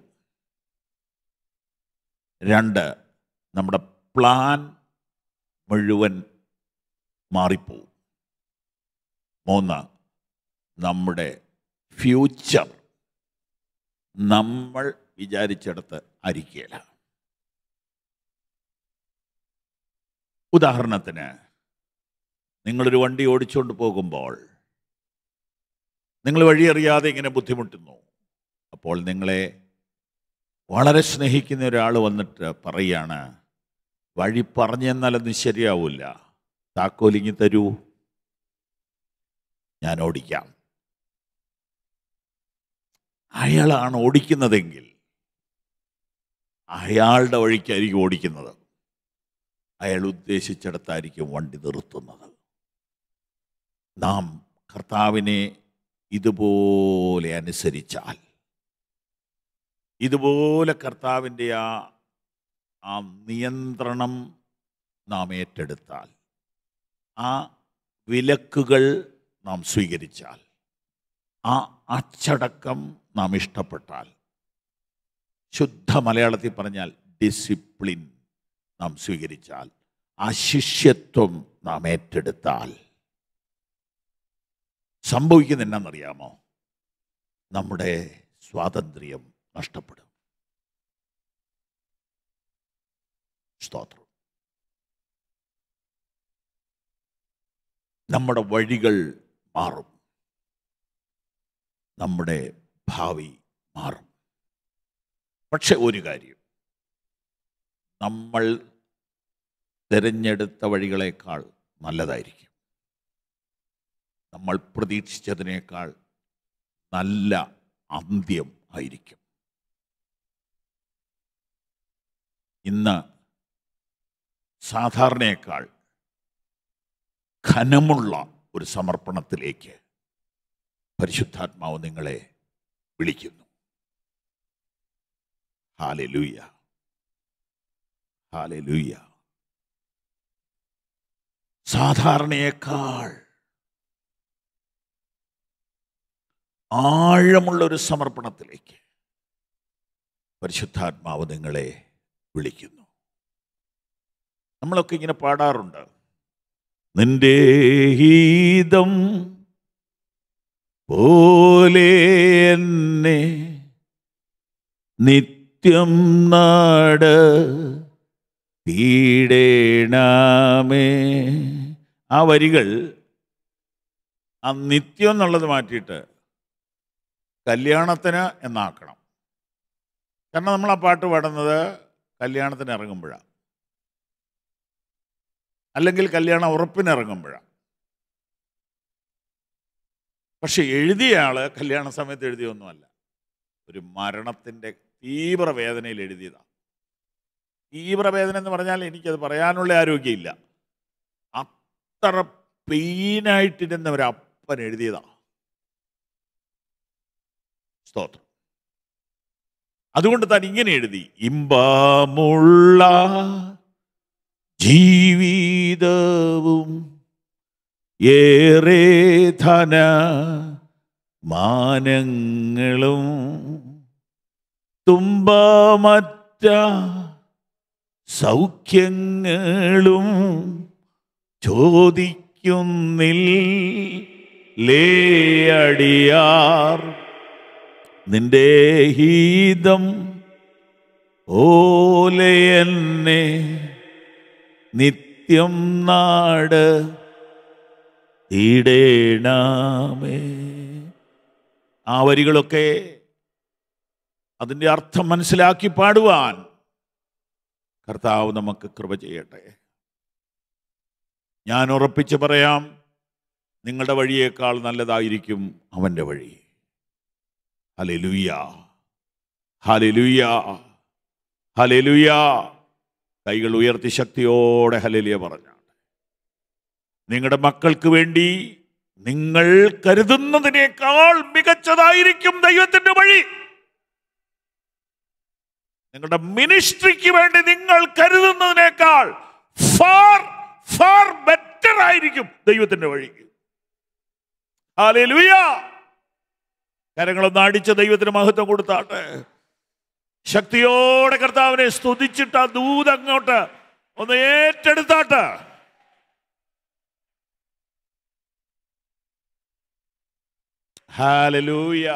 രണ്ട് നമ്മുടെ പ്ലാൻ മുഴുവൻ മാറിപ്പോവും മൂന്ന് നമ്മുടെ ഫ്യൂച്ചർ നമ്മൾ വിചാരിച്ചിടത്ത് ആയിരിക്കുകയില്ല ഉദാഹരണത്തിന് നിങ്ങളൊരു വണ്ടി ഓടിച്ചുകൊണ്ട് പോകുമ്പോൾ നിങ്ങൾ വഴിയറിയാതെ ഇങ്ങനെ ബുദ്ധിമുട്ടുന്നു അപ്പോൾ നിങ്ങളെ വളരെ സ്നേഹിക്കുന്ന ഒരാൾ വന്നിട്ട് പറയാണ് വഴി പറഞ്ഞു തന്നാലൊന്നും ശരിയാവില്ല താക്കോലിങ്ങി തരൂ ഞാൻ ഓടിക്കാം അയാളാണ് ഓടിക്കുന്നതെങ്കിൽ അയാളുടെ വഴിക്കായിരിക്കും ഓടിക്കുന്നത് അയാൾ ഉദ്ദേശിച്ചിടത്തായിരിക്കും വണ്ടി നിർത്തുന്നത് നാം കർത്താവിനെ ഇതുപോലെ അനുസരിച്ചാൽ ഇതുപോലെ കർത്താവിൻ്റെ ആ ആ നിയന്ത്രണം നാം ഏറ്റെടുത്താൽ ആ വിലക്കുകൾ നാം സ്വീകരിച്ചാൽ ആ അച്ചടക്കം നാം ഇഷ്ടപ്പെട്ടാൽ ശുദ്ധ മലയാളത്തിൽ പറഞ്ഞാൽ ഡിസിപ്ലിൻ നാം സ്വീകരിച്ചാൽ ആ ശിഷ്യത്വം നാം ഏറ്റെടുത്താൽ സംഭവിക്കുന്ന എന്നാണെന്നറിയാമോ നമ്മുടെ സ്വാതന്ത്ര്യം നഷ്ടപ്പെടും സ്തോത്രം നമ്മുടെ വഴികൾ മാറും നമ്മുടെ ഭാവി മാറും പക്ഷെ ഒരു കാര്യം നമ്മൾ തിരഞ്ഞെടുത്ത വഴികളേക്കാൾ നല്ലതായിരിക്കും നമ്മൾ പ്രതീക്ഷിച്ചതിനേക്കാൾ നല്ല അന്ത്യം ആയിരിക്കും ഇന്ന് സാധാരണയേക്കാൾ ഘനമുള്ള ഒരു സമർപ്പണത്തിലേക്ക് പരിശുദ്ധാത്മാവ് നിങ്ങളെ വിളിക്കുന്നു ഹാലെ ലൂയ ഹാലെ ലൂയ സാധാരണയേക്കാൾ ആഴമുള്ള ഒരു സമർപ്പണത്തിലേക്ക് പരിശുദ്ധാത്മാവ് നിങ്ങളെ വിളിക്കുന്നു നമ്മളൊക്കെ ഇങ്ങനെ പാടാറുണ്ട് നിന്റെ ഹീതം പോലെ എന്നെ നിത്യം നാട് പീഡേണമേ ആ വരികൾ ആ നിത്യം എന്നുള്ളത് മാറ്റിയിട്ട് കല്യാണത്തിന് എന്നാക്കണം കാരണം നമ്മൾ ആ പാട്ട് പാടുന്നത് കല്യാണത്തിന് ഇറങ്ങുമ്പോഴാണ് അല്ലെങ്കിൽ കല്യാണം ഉറപ്പിന് ഇറങ്ങുമ്പോഴാണ് പക്ഷെ എഴുതിയ ആള് കല്യാണ സമയത്ത് എഴുതിയൊന്നുമല്ല ഒരു മരണത്തിൻ്റെ തീവ്ര വേദനയിൽ എഴുതിയതാണ് തീവ്ര വേദന എന്ന് പറഞ്ഞാൽ എനിക്കത് പറയാനുള്ള ആരോഗ്യമില്ല അത്ര പെയിനായിട്ടിരുന്ന ഒരു അപ്പൻ എഴുതിയതാണ് സ്തോത്രം അതുകൊണ്ട് താൻ ഇങ്ങനെ എഴുതി ഇമ്പമുള്ള ജീവിതവും ഏറെ ധന മാനങ്ങളും തുമ്പമറ്റ സൗഖ്യങ്ങളും ചോദിക്കാനില്ല ലേയടിയാർ നിന്റെ ഹീതം ഓലെ എന്നെ നിത്യം നാട് തീടേണമേ ആ വരികളൊക്കെ അതിൻ്റെ അർത്ഥം മനസ്സിലാക്കി പാടുവാൻ കർത്താവ് നമുക്ക് കൃപ ചെയ്യട്ടെ ഞാൻ ഉറപ്പിച്ച് പറയാം നിങ്ങളുടെ വഴിയേക്കാൾ നല്ലതായിരിക്കും അവൻ്റെ വഴി ഹലെലുയ്യ ഹലെലുയ്യ ഹലെലുയ്യ കൈകൾ ഉയർത്തി ശക്തിയോടെ ഹലെലിയ പറഞ്ഞാണ് നിങ്ങളുടെ മക്കൾക്ക് വേണ്ടി നിങ്ങൾ കരുതുന്നതിനേക്കാൾ മികച്ചതായിരിക്കും ദൈവത്തിന്റെ വഴി നിങ്ങളുടെ മിനിസ്ട്രിക്ക് വേണ്ടി നിങ്ങൾ കരുതുന്നതിനേക്കാൾ ഫാർ ഫാർ ബെറ്റർ ആയിരിക്കും ദൈവത്തിന്റെ വഴി ഹാലേലുയ കരങ്ങളൊന്ന് അടിച്ച ദൈവത്തിന് മഹത്വം കൊടുത്താട്ടെ ശക്തിയോടെ കർത്താവിനെ സ്തുതിച്ചിട്ട് ആ ദൂത് അങ്ങോട്ട് ഒന്ന് ഏറ്റെടുത്താട്ടെ ഹാലലൂയ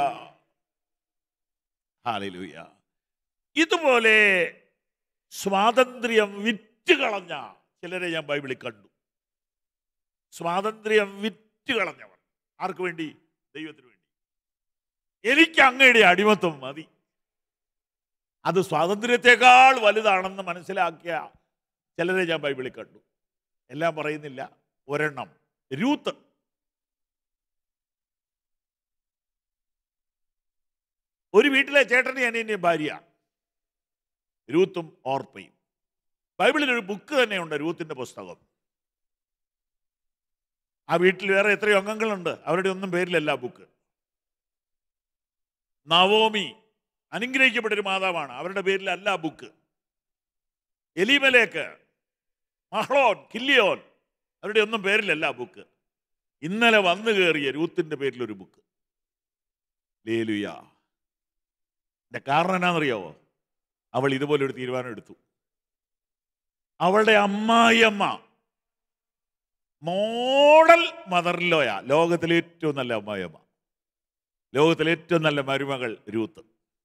ഹാലലൂയ ഇതുപോലെ സ്വാതന്ത്ര്യം വിറ്റ് കളഞ്ഞ ചിലരെ ഞാൻ ബൈബിളിൽ കണ്ടു സ്വാതന്ത്ര്യം വിറ്റ് കളഞ്ഞവർ ആർക്ക് വേണ്ടി ദൈവത്തിന് വേണ്ടി എനിക്ക് അങ്ങയുടെ അടിമത്വം മതി അത് സ്വാതന്ത്ര്യത്തെക്കാൾ വലുതാണെന്ന് മനസ്സിലാക്കിയ ചിലരെ ഞാൻ ബൈബിളിൽ കണ്ടു എല്ലാം പറയുന്നില്ല ഒരെണ്ണം രൂത്ത് ഒരു വീട്ടിലെ ചേട്ടനെ അനിയൻ്റെ ഭാര്യ രൂത്തും ഓർപ്പയും ബൈബിളിൽ ഒരു ബുക്ക് തന്നെയുണ്ട് രൂത്തിന്റെ പുസ്തകം ആ വീട്ടിൽ വേറെ എത്രയോ അംഗങ്ങളുണ്ട് അവരുടെ ഒന്നും പേരിലല്ല ആ ബുക്ക് നവോമി അനുഗ്രഹിക്കപ്പെട്ടൊരു മാതാവാണ് അവരുടെ പേരിലല്ല ആ ബുക്ക് എലിമലേക്ക് മഹ്ളോൻ കില്ലിയോൻ അവരുടെ ഒന്നും പേരിലല്ല ആ ബുക്ക് ഇന്നലെ വന്നു കയറിയ രൂത്തിന്റെ പേരിലൊരു ബുക്ക് ലേലുയ എന്റെ കാരണം എന്നാണെന്നറിയാവോ അവൾ ഇതുപോലെ ഒരു തീരുമാനം എടുത്തു അവളുടെ അമ്മായിയമ്മ മോഡൽ മദർലോയ ലോകത്തിലെ ഏറ്റവും നല്ല അമ്മായിയമ്മ ലോകത്തിലെ ഏറ്റവും നല്ല മരുമകൾ രൂത്ത്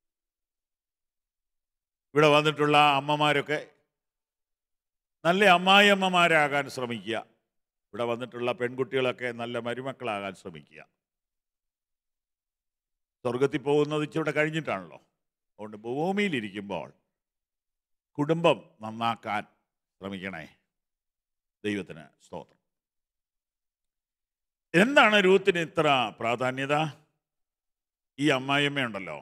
ഇവിടെ വന്നിട്ടുള്ള അമ്മമാരൊക്കെ നല്ല അമ്മായിയമ്മമാരാകാൻ ശ്രമിക്കുക ഇവിടെ വന്നിട്ടുള്ള പെൺകുട്ടികളൊക്കെ നല്ല മരുമക്കളാകാൻ ശ്രമിക്കുക സ്വർഗത്തിൽ പോകുന്നത് ഇച്ചിവിടെ കഴിഞ്ഞിട്ടാണല്ലോ അതുകൊണ്ട് ഭൂമിയിലിരിക്കുമ്പോൾ കുടുംബം നന്നാക്കാൻ ശ്രമിക്കണേ ദൈവത്തിന് സ്തോത്രം എന്താണ് രൂത്തിന് ഇത്ര പ്രാധാന്യത ഈ അമ്മായിയമ്മയുണ്ടല്ലോ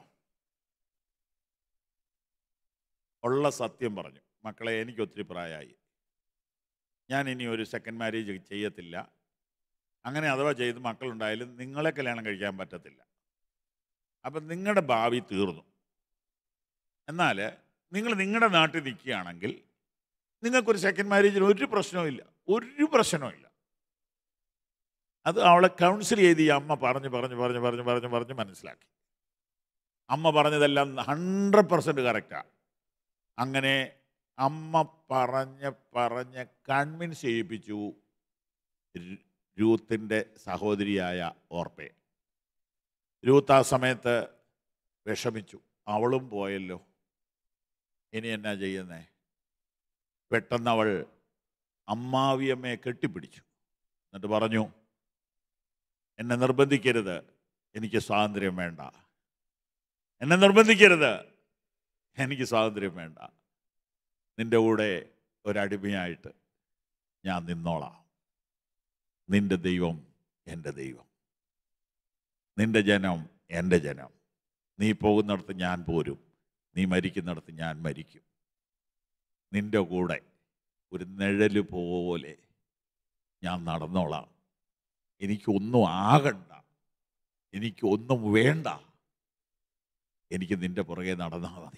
ഉള്ള സത്യം പറഞ്ഞു മക്കളെ എനിക്ക് ഒത്തിരി പ്രായമായി ഞാൻ ഇനി ഒരു സെക്കൻഡ് മാരേജ് ചെയ്യത്തില്ല അങ്ങനെ അഥവാ ചെയ്ത് മക്കളുണ്ടായാലും നിങ്ങളെ കല്യാണം കഴിക്കാൻ പറ്റത്തില്ല അപ്പം നിങ്ങളുടെ ഭാവി തീർന്നു എന്നാൽ നിങ്ങൾ നിങ്ങളുടെ നാട്ടിൽ നിൽക്കുകയാണെങ്കിൽ നിങ്ങൾക്കൊരു സെക്കൻഡ് മാരേജിന് ഒരു പ്രശ്നവുമില്ല ഒരു പ്രശ്നവുമില്ല അത് അവളെ കൗൺസിൽ ചെയ്ത് ഈ അമ്മ പറഞ്ഞ് പറഞ്ഞ് പറഞ്ഞ് പറഞ്ഞ് പറഞ്ഞ് പറഞ്ഞ് മനസ്സിലാക്കി അമ്മ പറഞ്ഞതെല്ലാം ഹൺഡ്രഡ് പെർസെൻറ്റ് കറക്റ്റാണ് അങ്ങനെ അമ്മ പറഞ്ഞ് പറഞ്ഞ് കൺവിൻസ് ചെയ്യിപ്പിച്ചു രു- രൂത്തിൻ്റെ സഹോദരിയായ ഓർപ്പയെ രൂത്ത് ആ സമയത്ത് വിഷമിച്ചു അവളും പോയല്ലോ ഇനി എന്നാ ചെയ്യുന്നേ പെട്ടെന്ന് അവൾ അമ്മാവിയമ്മയെ കെട്ടിപ്പിടിച്ചു എന്നിട്ട് പറഞ്ഞു എന്നെ നിർബന്ധിക്കരുത് എനിക്ക് സ്വാതന്ത്ര്യം വേണ്ട എന്നെ നിർബന്ധിക്കരുത് എനിക്ക് സ്വാതന്ത്ര്യം വേണ്ട നിന്റെ കൂടെ ഒരടിമയായിട്ട് ഞാൻ നിന്നോളാം നിന്റെ ദൈവം എൻ്റെ ദൈവം നിന്റെ ജനം എൻ്റെ ജനം നീ പോകുന്നിടത്ത് ഞാൻ പോരും നീ മരിക്കുന്നിടത്ത് ഞാൻ മരിക്കും നിന്റെ കൂടെ ഒരു നിഴല് പോലെ ഞാൻ നടന്നോളാം എനിക്കൊന്നും ആകണ്ട എനിക്കൊന്നും വേണ്ട എനിക്ക് നിന്റെ പുറകെ നടന്നാൽ മതി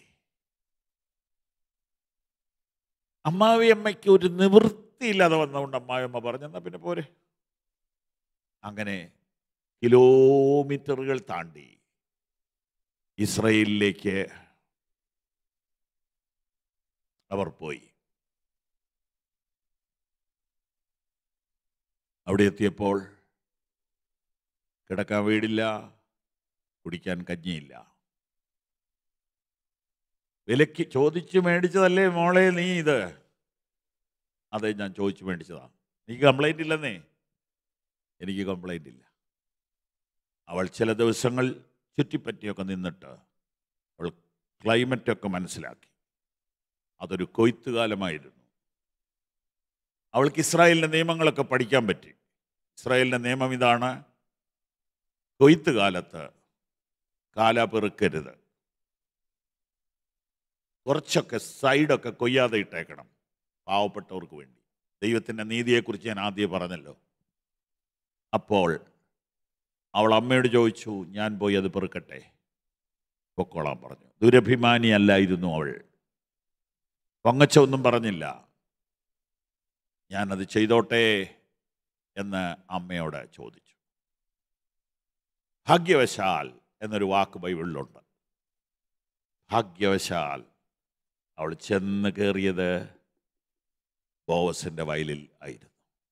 അമ്മാവിയമ്മയ്ക്ക് ഒരു നിവൃത്തിയില്ലാതെ വന്നതുകൊണ്ട് അമ്മാവിയമ്മ പറഞ്ഞെന്നാ പിന്നെ പോരെ അങ്ങനെ കിലോമീറ്ററുകൾ താണ്ടി ഇസ്രയേലിലേക്ക് അവർ പോയി അവിടെ എത്തിയപ്പോൾ കിടക്കാൻ വീടില്ല കുടിക്കാൻ കഞ്ഞിയില്ല വിലക്ക് ചോദിച്ചു മേടിച്ചതല്ലേ മോളെ നീ ഇത് അതെ ഞാൻ ചോദിച്ചു മേടിച്ചതാ നീക്ക് കംപ്ലൈൻ്റ് ഇല്ലെന്നേ എനിക്ക് കംപ്ലൈൻ്റ് ഇല്ല അവൾ ചില ദിവസങ്ങൾ ചുറ്റിപ്പറ്റിയൊക്കെ നിന്നിട്ട് അവൾ ക്ലൈമറ്റൊക്കെ മനസ്സിലാക്കി അതൊരു കൊയ്ത്തുകാലമായിരുന്നു അവൾക്ക് ഇസ്രായേലിൻ്റെ നിയമങ്ങളൊക്കെ പഠിക്കാൻ പറ്റി ഇസ്രായേലിൻ്റെ നിയമം ഇതാണ് കൊയ്ത്ത് കാലത്ത് കാല പെറുക്കരുത് കുറച്ചൊക്കെ സൈഡൊക്കെ കൊയ്യാതെ ഇട്ടേക്കണം പാവപ്പെട്ടവർക്ക് വേണ്ടി ദൈവത്തിൻ്റെ നീതിയെക്കുറിച്ച് ഞാൻ ആദ്യം പറഞ്ഞല്ലോ അപ്പോൾ അവൾ അമ്മയോട് ചോദിച്ചു ഞാൻ പോയി അത് പെറുക്കട്ടെ പൊക്കോളാൻ പറഞ്ഞു ദുരഭിമാനിയല്ലായിരുന്നു അവൾ പൊങ്ങച്ച ഒന്നും പറഞ്ഞില്ല ഞാനത് ചെയ്തോട്ടെ എന്ന് അമ്മയോട് ചോദിച്ചു ഭാഗ്യവശാൽ എന്നൊരു വാക്ക് ബൈബിളിലുണ്ട് ഭാഗ്യവശാൽ അവൾ ചെന്ന് കയറിയത് ബോവസിൻ്റെ വയലിൽ ആയിരുന്നു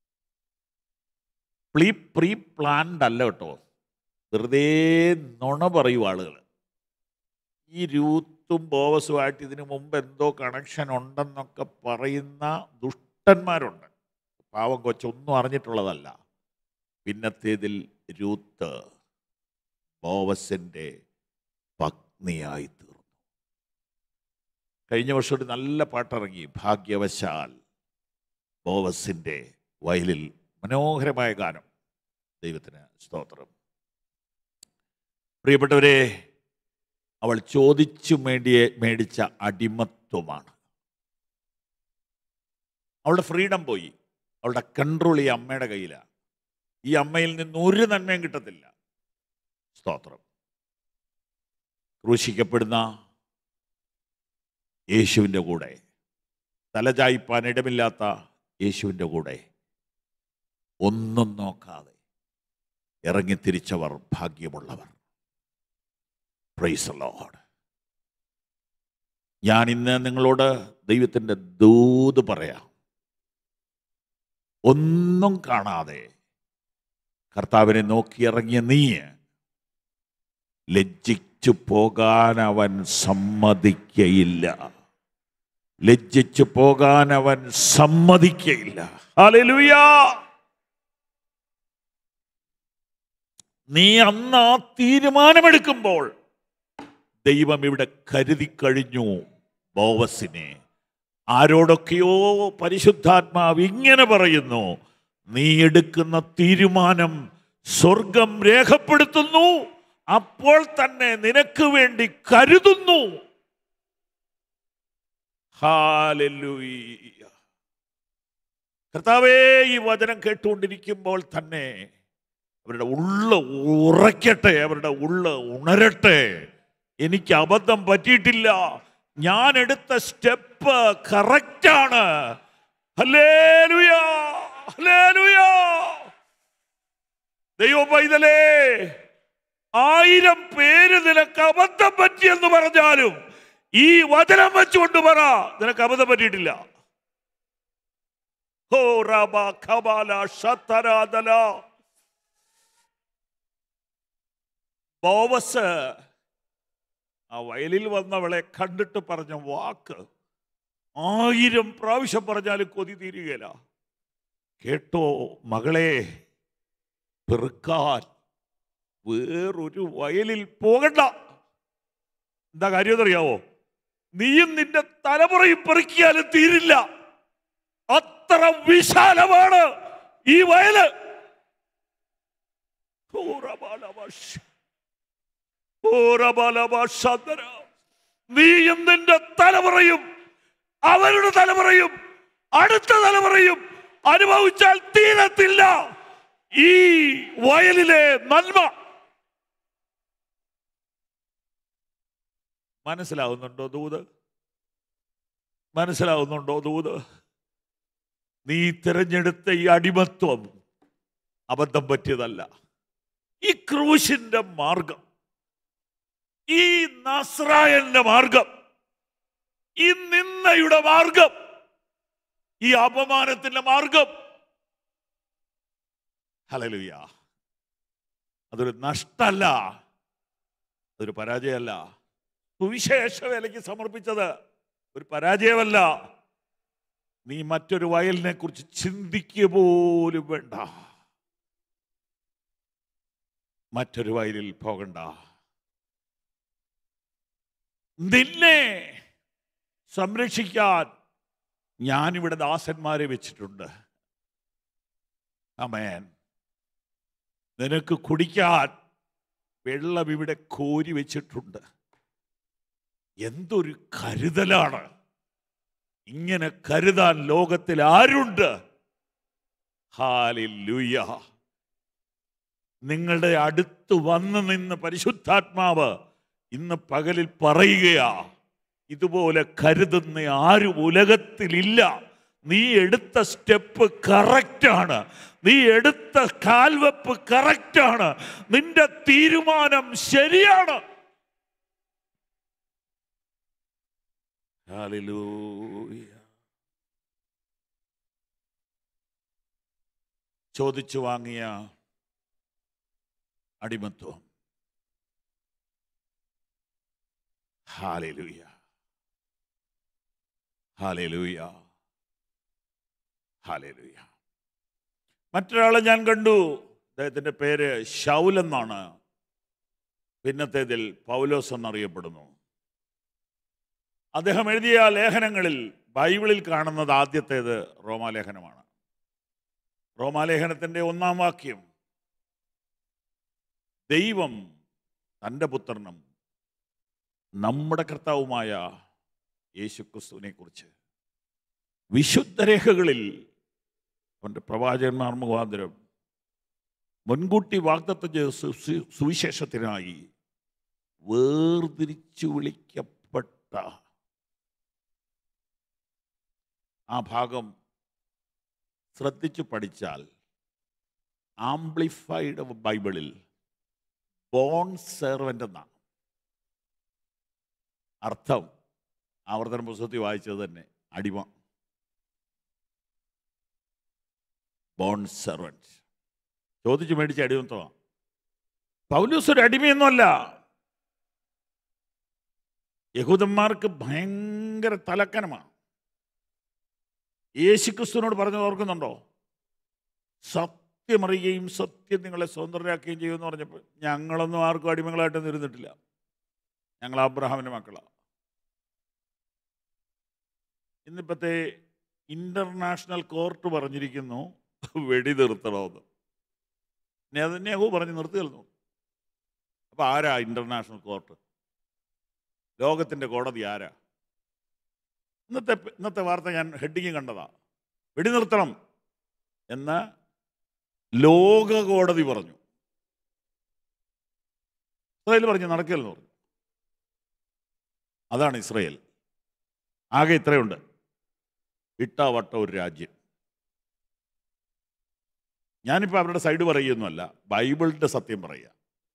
പ്രീ പ്രീ പ്ലാൻഡ് അല്ല കേട്ടോ വെറുതെ നുണ പറയും ആളുകൾ ഈ രൂത്തും ബോവസുമായിട്ട് ഇതിനു മുമ്പ് എന്തോ കണക്ഷൻ ഉണ്ടെന്നൊക്കെ പറയുന്ന ദുഷ്ടന്മാരുണ്ട് പാവം കൊച്ചൊന്നും അറിഞ്ഞിട്ടുള്ളതല്ല പിന്നത്തേതിൽ രൂത്ത് ബോവസിൻ്റെ പത്നിയായി തീർന്നു കഴിഞ്ഞ വർഷം ഒരു നല്ല പാട്ടിറങ്ങി ഭാഗ്യവശാൽ ബോവസിൻ്റെ വയലിൽ മനോഹരമായ ഗാനം ദൈവത്തിന് സ്തോത്രം പ്രിയപ്പെട്ടവരെ അവൾ ചോദിച്ചു മേടിയ മേടിച്ച അടിമത്വമാണ് അവളുടെ ഫ്രീഡം പോയി അവളുടെ കൺട്രോൾ ഈ അമ്മയുടെ കയ്യിലാണ് ഈ അമ്മയിൽ നിന്ന് ഒരു നന്മയും കിട്ടത്തില്ല സ്തോത്രം ക്രൂശിക്കപ്പെടുന്ന യേശുവിൻ്റെ കൂടെ തലചായ്പാൻ ഇടമില്ലാത്ത യേശുവിൻ്റെ കൂടെ ഒന്നും നോക്കാതെ ഇറങ്ങിത്തിരിച്ചവർ ഭാഗ്യമുള്ളവർ പ്രൈസ് ലോഡ് ഞാൻ ഇന്ന് നിങ്ങളോട് ദൈവത്തിൻ്റെ ദൂത് പറയാം ഒന്നും കാണാതെ കർത്താവിനെ നോക്കി ഇറങ്ങിയ നീ ലജ്ജിച്ചു പോകാൻ അവൻ സമ്മതിക്കയില്ല ലജ്ജിച്ചു പോകാൻ അവൻ സമ്മതിക്കയില്ല ഹല്ലേലൂയ നീ അന്ന് ആ തീരുമാനമെടുക്കുമ്പോൾ ദൈവം ഇവിടെ കരുതി കഴിഞ്ഞു ബോവസിനെ ആരോടൊക്കെയോ പരിശുദ്ധാത്മാവ് ഇങ്ങനെ പറയുന്നു നീ എടുക്കുന്ന തീരുമാനം സ്വർഗം രേഖപ്പെടുത്തുന്നു അപ്പോൾ തന്നെ നിനക്ക് വേണ്ടി കരുതുന്നു ഹാലൂയ കർത്താവേ ഈ വചനം കേട്ടുകൊണ്ടിരിക്കുമ്പോൾ തന്നെ അവരുടെ ഉള്ള ഉറയ്ക്കട്ടെ അവരുടെ ഉള്ള ഉണരട്ടെ എനിക്ക് അബദ്ധം പറ്റിയിട്ടില്ല ഞാൻ എടുത്ത സ്റ്റെപ്പ് കറക്റ്റാണ് ഹല്ലേലൂയാ ഹല്ലേലൂയാ ദൈവ പൈതലേ ആയിരം പേര് നിനക്ക് അബദ്ധം പറ്റിയെന്ന് പറഞ്ഞാലും ഈ വചനം വെച്ചുകൊണ്ട് പറ നിനക്ക് അബദ്ധം പറ്റിയിട്ടില്ല ഹോ റബ ഖബാല ഷത്തരാദല ബോവസ് ആ വയലിൽ വന്നവളെ കണ്ടിട്ട് പറഞ്ഞ വാക്ക് ആയിരം പ്രാവശ്യം പറഞ്ഞാലും കൊതി തീരുകയില്ല കേട്ടോ മകളെ പെറുക്കാൻ വേറൊരു വയലിൽ പോകണ്ട എന്താ കാര്യം എന്നറിയാവോ നീയും നിന്റെ തലമുറയും പെറുക്കിയാലും തീരില്ല അത്ര വിശാലമാണ് ഈ വയല് ഊറബാലബാഷ്. ഊറബാലബാഷാന്തര. നീയും നിന്റെ തലമുറയും അവരുടെ തലമുറയും അടുത്ത തലമുറയും അനുഭവിച്ചാൽ തീരത്തില്ല ഈ വയലിലെ നന്മ മനസ്സിലാവുന്നുണ്ടോ ദൂത് മനസ്സിലാവുന്നുണ്ടോ ദൂത് നീ തിരഞ്ഞെടുത്ത ഈ അടിമത്വം അബദ്ധം പറ്റിയതല്ല ഈ ക്രൂശിന്റെ മാർഗം ഈ നസ്രായന്റെ മാർഗം ഈ നിന്നയുടെ മാർഗം ഈ അപമാനത്തിന്റെ മാർഗം ഹലലുയ അതൊരു നഷ്ടല്ല അതൊരു പരാജയമല്ല സുവിശേഷ വിലയ്ക്ക് സമർപ്പിച്ചത് ഒരു പരാജയമല്ല നീ മറ്റൊരു വയലിനെ കുറിച്ച് ചിന്തിക്കുക പോലും വേണ്ട മറ്റൊരു വയലിൽ പോകണ്ട നിന്നെ സംരക്ഷിക്കാൻ ഞാനിവിടെ ദാസന്മാരെ വെച്ചിട്ടുണ്ട് അമേൻ നിനക്ക് കുടിക്കാൻ വെള്ളം ഇവിടെ കോരി വെച്ചിട്ടുണ്ട് എന്തൊരു കരുതലാണ് ഇങ്ങനെ കരുതാൻ ലോകത്തിൽ ആരുണ്ട് ഹാലില്ലൂയ നിങ്ങളുടെ അടുത്ത് വന്നു നിന്ന് പരിശുദ്ധാത്മാവ് ഇന്ന് പകലിൽ പറയുകയാ ഇതുപോലെ കരുതുന്ന ആരും ഉലകത്തിലില്ല നീ എടുത്ത സ്റ്റെപ്പ് കറക്റ്റാണ് നീ എടുത്ത കാൽവെപ്പ് കറക്റ്റാണ് നിന്റെ തീരുമാനം ശരിയാണ് ഹല്ലേലൂയ. ചോദിച്ചു വാങ്ങിയ അടിമത്വം ഹാലലൂയ ഹാലലൂയ ഹാലലൂയ മറ്റൊരാളെ ഞാൻ കണ്ടു അദ്ദേഹത്തിൻ്റെ പേര് ഷൗൽ എന്നാണ് പിന്നത്തേതിൽ പൗലോസ് എന്നറിയപ്പെടുന്നു അദ്ദേഹം എഴുതിയ ലേഖനങ്ങളിൽ ബൈബിളിൽ കാണുന്നത് ആദ്യത്തേത് റോമാലേഖനമാണ് റോമാലേഖനത്തിൻ്റെ ഒന്നാം വാക്യം ദൈവം തൻ്റെ പുത്രനും നമ്മുടെ കർത്താവുമായ യേശുക്രിസ്തുവിനെ കുറിച്ച് വിശുദ്ധരേഖകളിൽ അവൻ്റെ പ്രവാചകന്മാർ മുഖാന്തരം മുൻകൂട്ടി വാഗ്ദത്തം ചെയ്ത സു- സു- സുവിശേഷത്തിനായി വേർതിരിച്ചു വിളിക്കപ്പെട്ട ആ ഭാഗം ശ്രദ്ധിച്ചു പഠിച്ചാൽ ആംപ്ലിഫൈഡ് ബൈബിളിൽ ബോൺ സെർവൻ്റ് എന്നാണ് അർത്ഥം ആവർത്തന പുസ്തകത്തിൽ വായിച്ചത് തന്നെ അടിമ ബോൺ സെർവൻറ്റ് ചോദിച്ചു മേടിച്ച അടിമത്വമാണ് പൗലൂസ് ഒരു അടിമയൊന്നുമല്ല യഹൂദന്മാർക്ക് ഭയങ്കര തലക്കനമാണ് യേശുക്രിസ്തുവിനോട് പറഞ്ഞു ഓർക്കുന്നുണ്ടോ സത്യമറിയുകയും സത്യം നിങ്ങളെ സ്വതന്ത്രരാക്കുകയും ചെയ്യുമെന്ന് പറഞ്ഞപ്പോൾ ഞങ്ങളൊന്നും ആർക്കും അടിമകളായിട്ടൊന്നും ഇരുന്നിട്ടില്ല ഞങ്ങൾ അബ്രഹാമിൻ്റെ മക്കളാണ് ഇന്നിപ്പത്തെ ഇന്റർനാഷണൽ കോർട്ട് പറഞ്ഞിരിക്കുന്നു വെടി നിർത്തണമെന്ന് നെതന്യാഹു പറഞ്ഞ് നിർത്തിയിരുന്നു അപ്പൊ ആരാ ഇന്റർനാഷണൽ കോർട്ട് ലോകത്തിന്റെ കോടതി ആരാ ഇന്നത്തെ ഇന്നത്തെ വാർത്ത ഞാൻ ഹെഡിങ് കണ്ടതാ വെടി നിർത്തണം എന്ന് ലോക കോടതി പറഞ്ഞു ഇസ്രായേൽ പറഞ്ഞു നടക്കില്ലെന്ന് പറഞ്ഞു അതാണ് ഇസ്രായേൽ ആകെ ഇത്രയുണ്ട് ഇട്ടാവട്ട ഒരു രാജ്യം ഞാനിപ്പോൾ അവരുടെ സൈഡ് പറയുന്നല്ല ബൈബിളിൻ്റെ സത്യം പറയുക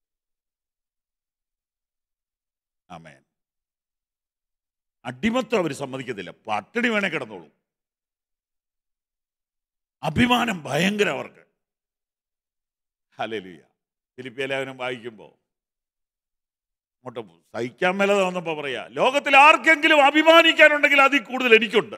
ആമേൻ അടിമത്വം അവർ സമ്മതിക്കത്തില്ല പട്ടിണി വേണേ കിടന്നോളൂ അഭിമാനം ഭയങ്കര അവർക്ക് ഹലലിയ ഫിലിപ്പിയലേവനം വായിക്കുമ്പോൾ അങ്ങോട്ട് സഹിക്കാൻ മേല തോന്നപ്പോൾ പറയാ ലോകത്തിൽ ആർക്കെങ്കിലും അഭിമാനിക്കാനുണ്ടെങ്കിൽ അതിൽ കൂടുതൽ എനിക്കുണ്ട്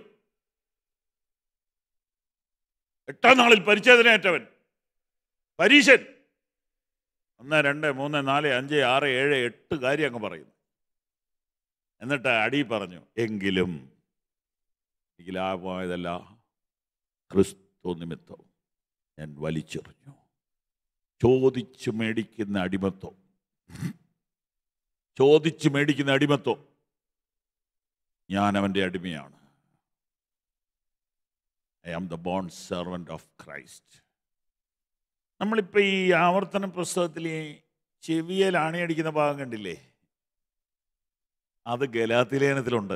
എട്ടാം നാളിൽ പരിച്ഛേദനയേറ്റവൻ പരീശൻ ഒന്ന് രണ്ട് മൂന്ന് നാല് അഞ്ച് ആറ് ഏഴ് എട്ട് കാര്യം അങ്ങ് പറയുന്നു എന്നിട്ട് അടി പറഞ്ഞു എങ്കിലും എനിക്ക് ലാഭമായതല്ല ക്രിസ്തു നിമിത്തം ഞാൻ വലിച്ചെറിഞ്ഞു ചോദിച്ചു മേടിക്കുന്ന അടിമത്വം ചോദിച്ചു മേടിക്കുന്ന അടിമത്വം ഞാൻ അവൻ്റെ അടിമയാണ് I am the born servant of Christ നമ്മളിപ്പോൾ ഈ ആവർത്തന പുസ്തകത്തിൽ ഈ ചെവിയിൽ ആണിയടിക്കുന്ന ഭാഗം കണ്ടില്ലേ അത് ഗലാത്തിലേനത്തിലുണ്ട്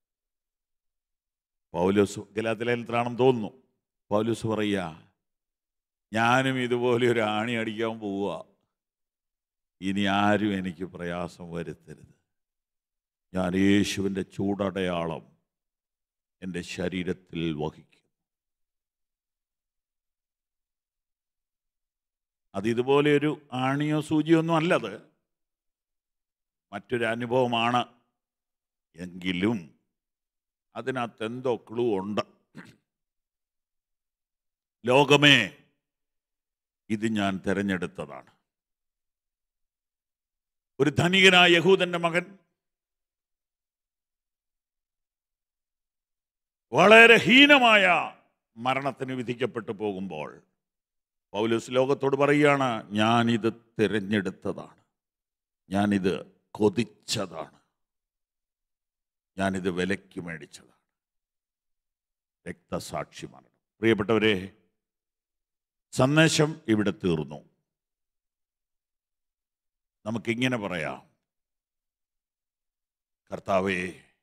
പൗലോസ് ഗലാത്തിലേനത്തിലാണെന്ന് തോന്നുന്നു പൗലോസ് പറയുക ഞാനും ഇതുപോലെ ഒരു ആണി അടിക്കാൻ പോവുക ഇനി ആരും എനിക്ക് പ്രയാസം വരുത്തരുത് ഞാൻ യേശുവിൻ്റെ ചൂടടയാളം എൻ്റെ ശരീരത്തിൽ വഹിക്കും അത് ഇതുപോലെ ഒരു ആണിയോ സൂചിയോ ഒന്നും അല്ലത് മറ്റൊരു അനുഭവമാണ് എങ്കിലും അതിനകത്ത് എന്തോ ക്ലൂ ഉണ്ട് ലോകമേ ഇത് ഞാൻ തിരഞ്ഞെടുത്തതാണ് ഒരു ധനികനായ യഹൂദന്റെ മകൻ വളരെ ഹീനമായ മരണത്തിന് വിധിക്കപ്പെട്ടു പോകുമ്പോൾ പൗലോസ് ലോകത്തോട് പറയുകയാണ് ഞാനിത് തിരഞ്ഞെടുത്തതാണ് ഞാനിത് കൊതിച്ചതാണ് ഞാനിത് വിലയ്ക്ക് മേടിച്ചതാണ് രക്തസാക്ഷി മരണം പ്രിയപ്പെട്ടവരെ സന്ദേശം ഇവിടെ തീർന്നു നമുക്കിങ്ങനെ പറയാം കർത്താവേ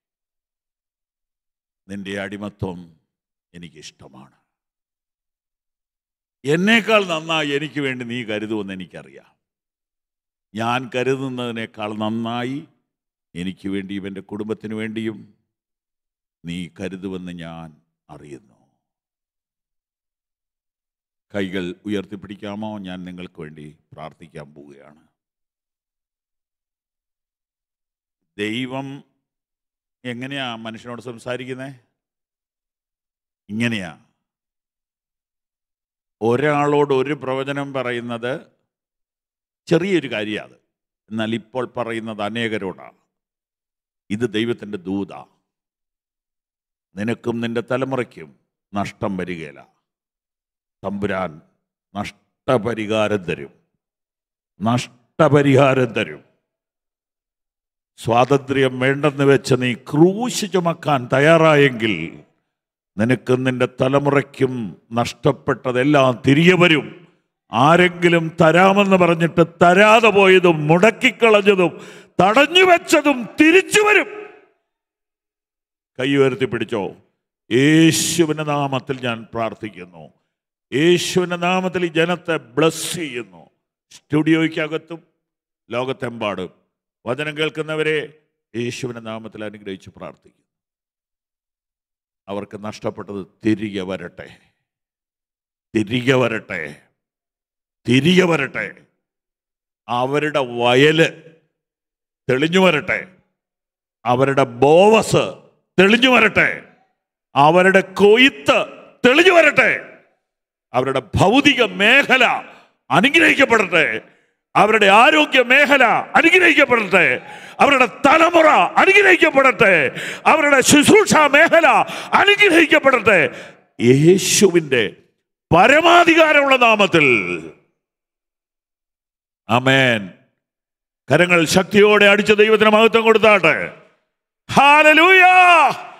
നിന്റെ അടിമത്വം എനിക്കിഷ്ടമാണ് എന്നേക്കാൾ നന്നായി എനിക്ക് വേണ്ടി നീ കരുതുമെന്ന് എനിക്കറിയാം ഞാൻ കരുതുന്നതിനേക്കാൾ നന്നായി എനിക്ക് വേണ്ടിയും എൻ്റെ കുടുംബത്തിന് വേണ്ടിയും നീ കരുതുമെന്ന് ഞാൻ അറിയുന്നു കൈകൾ ഉയർത്തിപ്പിടിക്കാമോ ഞാൻ നിങ്ങൾക്ക് വേണ്ടി പ്രാർത്ഥിക്കാൻ പോവുകയാണ് ദൈവം എങ്ങനെയാ മനുഷ്യനോട് സംസാരിക്കുന്നത് ഇങ്ങനെയാ ഒരാളോട് ഒരു പ്രവചനം പറയുന്നത് ചെറിയൊരു കാര്യമാണ് എന്നാൽ ഇപ്പോൾ പറയുന്നത് അനേകരോടാണ് ഇത് ദൈവത്തിൻ്റെ ദൂത നിനക്കും നിന്റെ തലമുറയ്ക്കും നഷ്ടം വരികയില്ല തമ്പുരാൻ നഷ്ടപരിഹാരം തരും നഷ്ടപരിഹാരം തരും സ്വാതന്ത്ര്യം വേണ്ടെന്ന് വെച്ച് നീ ക്രൂശ് ചുമക്കാൻ തയ്യാറായെങ്കിൽ നിനക്കും നിന്റെ തലമുറയ്ക്കും നഷ്ടപ്പെട്ടതെല്ലാം തിരികെ വരും ആരെങ്കിലും തരാമെന്ന് പറഞ്ഞിട്ട് തരാതെ പോയതും മുടക്കിക്കളഞ്ഞതും തടഞ്ഞു വെച്ചതും തിരിച്ചു വരും കൈ ഉയർത്തി പിടിച്ചോ യേശുവിന്റെ നാമത്തിൽ ഞാൻ പ്രാർത്ഥിക്കുന്നു യേശുവിന്റെ നാമത്തിൽ ഈ ജനത്തെ ബ്ലസ് ചെയ്യുന്നു സ്റ്റുഡിയോയ്ക്കകത്തും ലോകത്തെമ്പാടും വചനം കേൾക്കുന്നവരെ യേശുവിന്റെ നാമത്തിൽ അനുഗ്രഹിച്ച് പ്രാർത്ഥിക്കുന്നു അവർക്ക് നഷ്ടപ്പെട്ടത് തിരികെ വരട്ടെ തിരികെ വരട്ടെ തിരികെ വരട്ടെ അവരുടെ വയല് തെളിഞ്ഞു വരട്ടെ അവരുടെ ബോവസ് തെളിഞ്ഞു വരട്ടെ അവരുടെ കൊയ്ത്ത് തെളിഞ്ഞു വരട്ടെ അവരുടെ ഭൗതിക മേഖല അനുഗ്രഹിക്കപ്പെടട്ടെ അവരുടെ ആരോഗ്യ മേഖല അനുഗ്രഹിക്കപ്പെടട്ടെ അവരുടെ തലമുറ അനുഗ്രഹിക്കപ്പെടട്ടെ അവരുടെ ശുശ്രൂഷ മേഖല അനുഗ്രഹിക്കപ്പെടട്ടെ യേശുവിൻ്റെ പരമാധികാരമുള്ള നാമത്തിൽ അമേൻ കരങ്ങൾ ശക്തിയോടെ അടിച്ച ദൈവത്തിന് മഹത്വം കൊടുത്താട്ടെ ഹാലലൂയ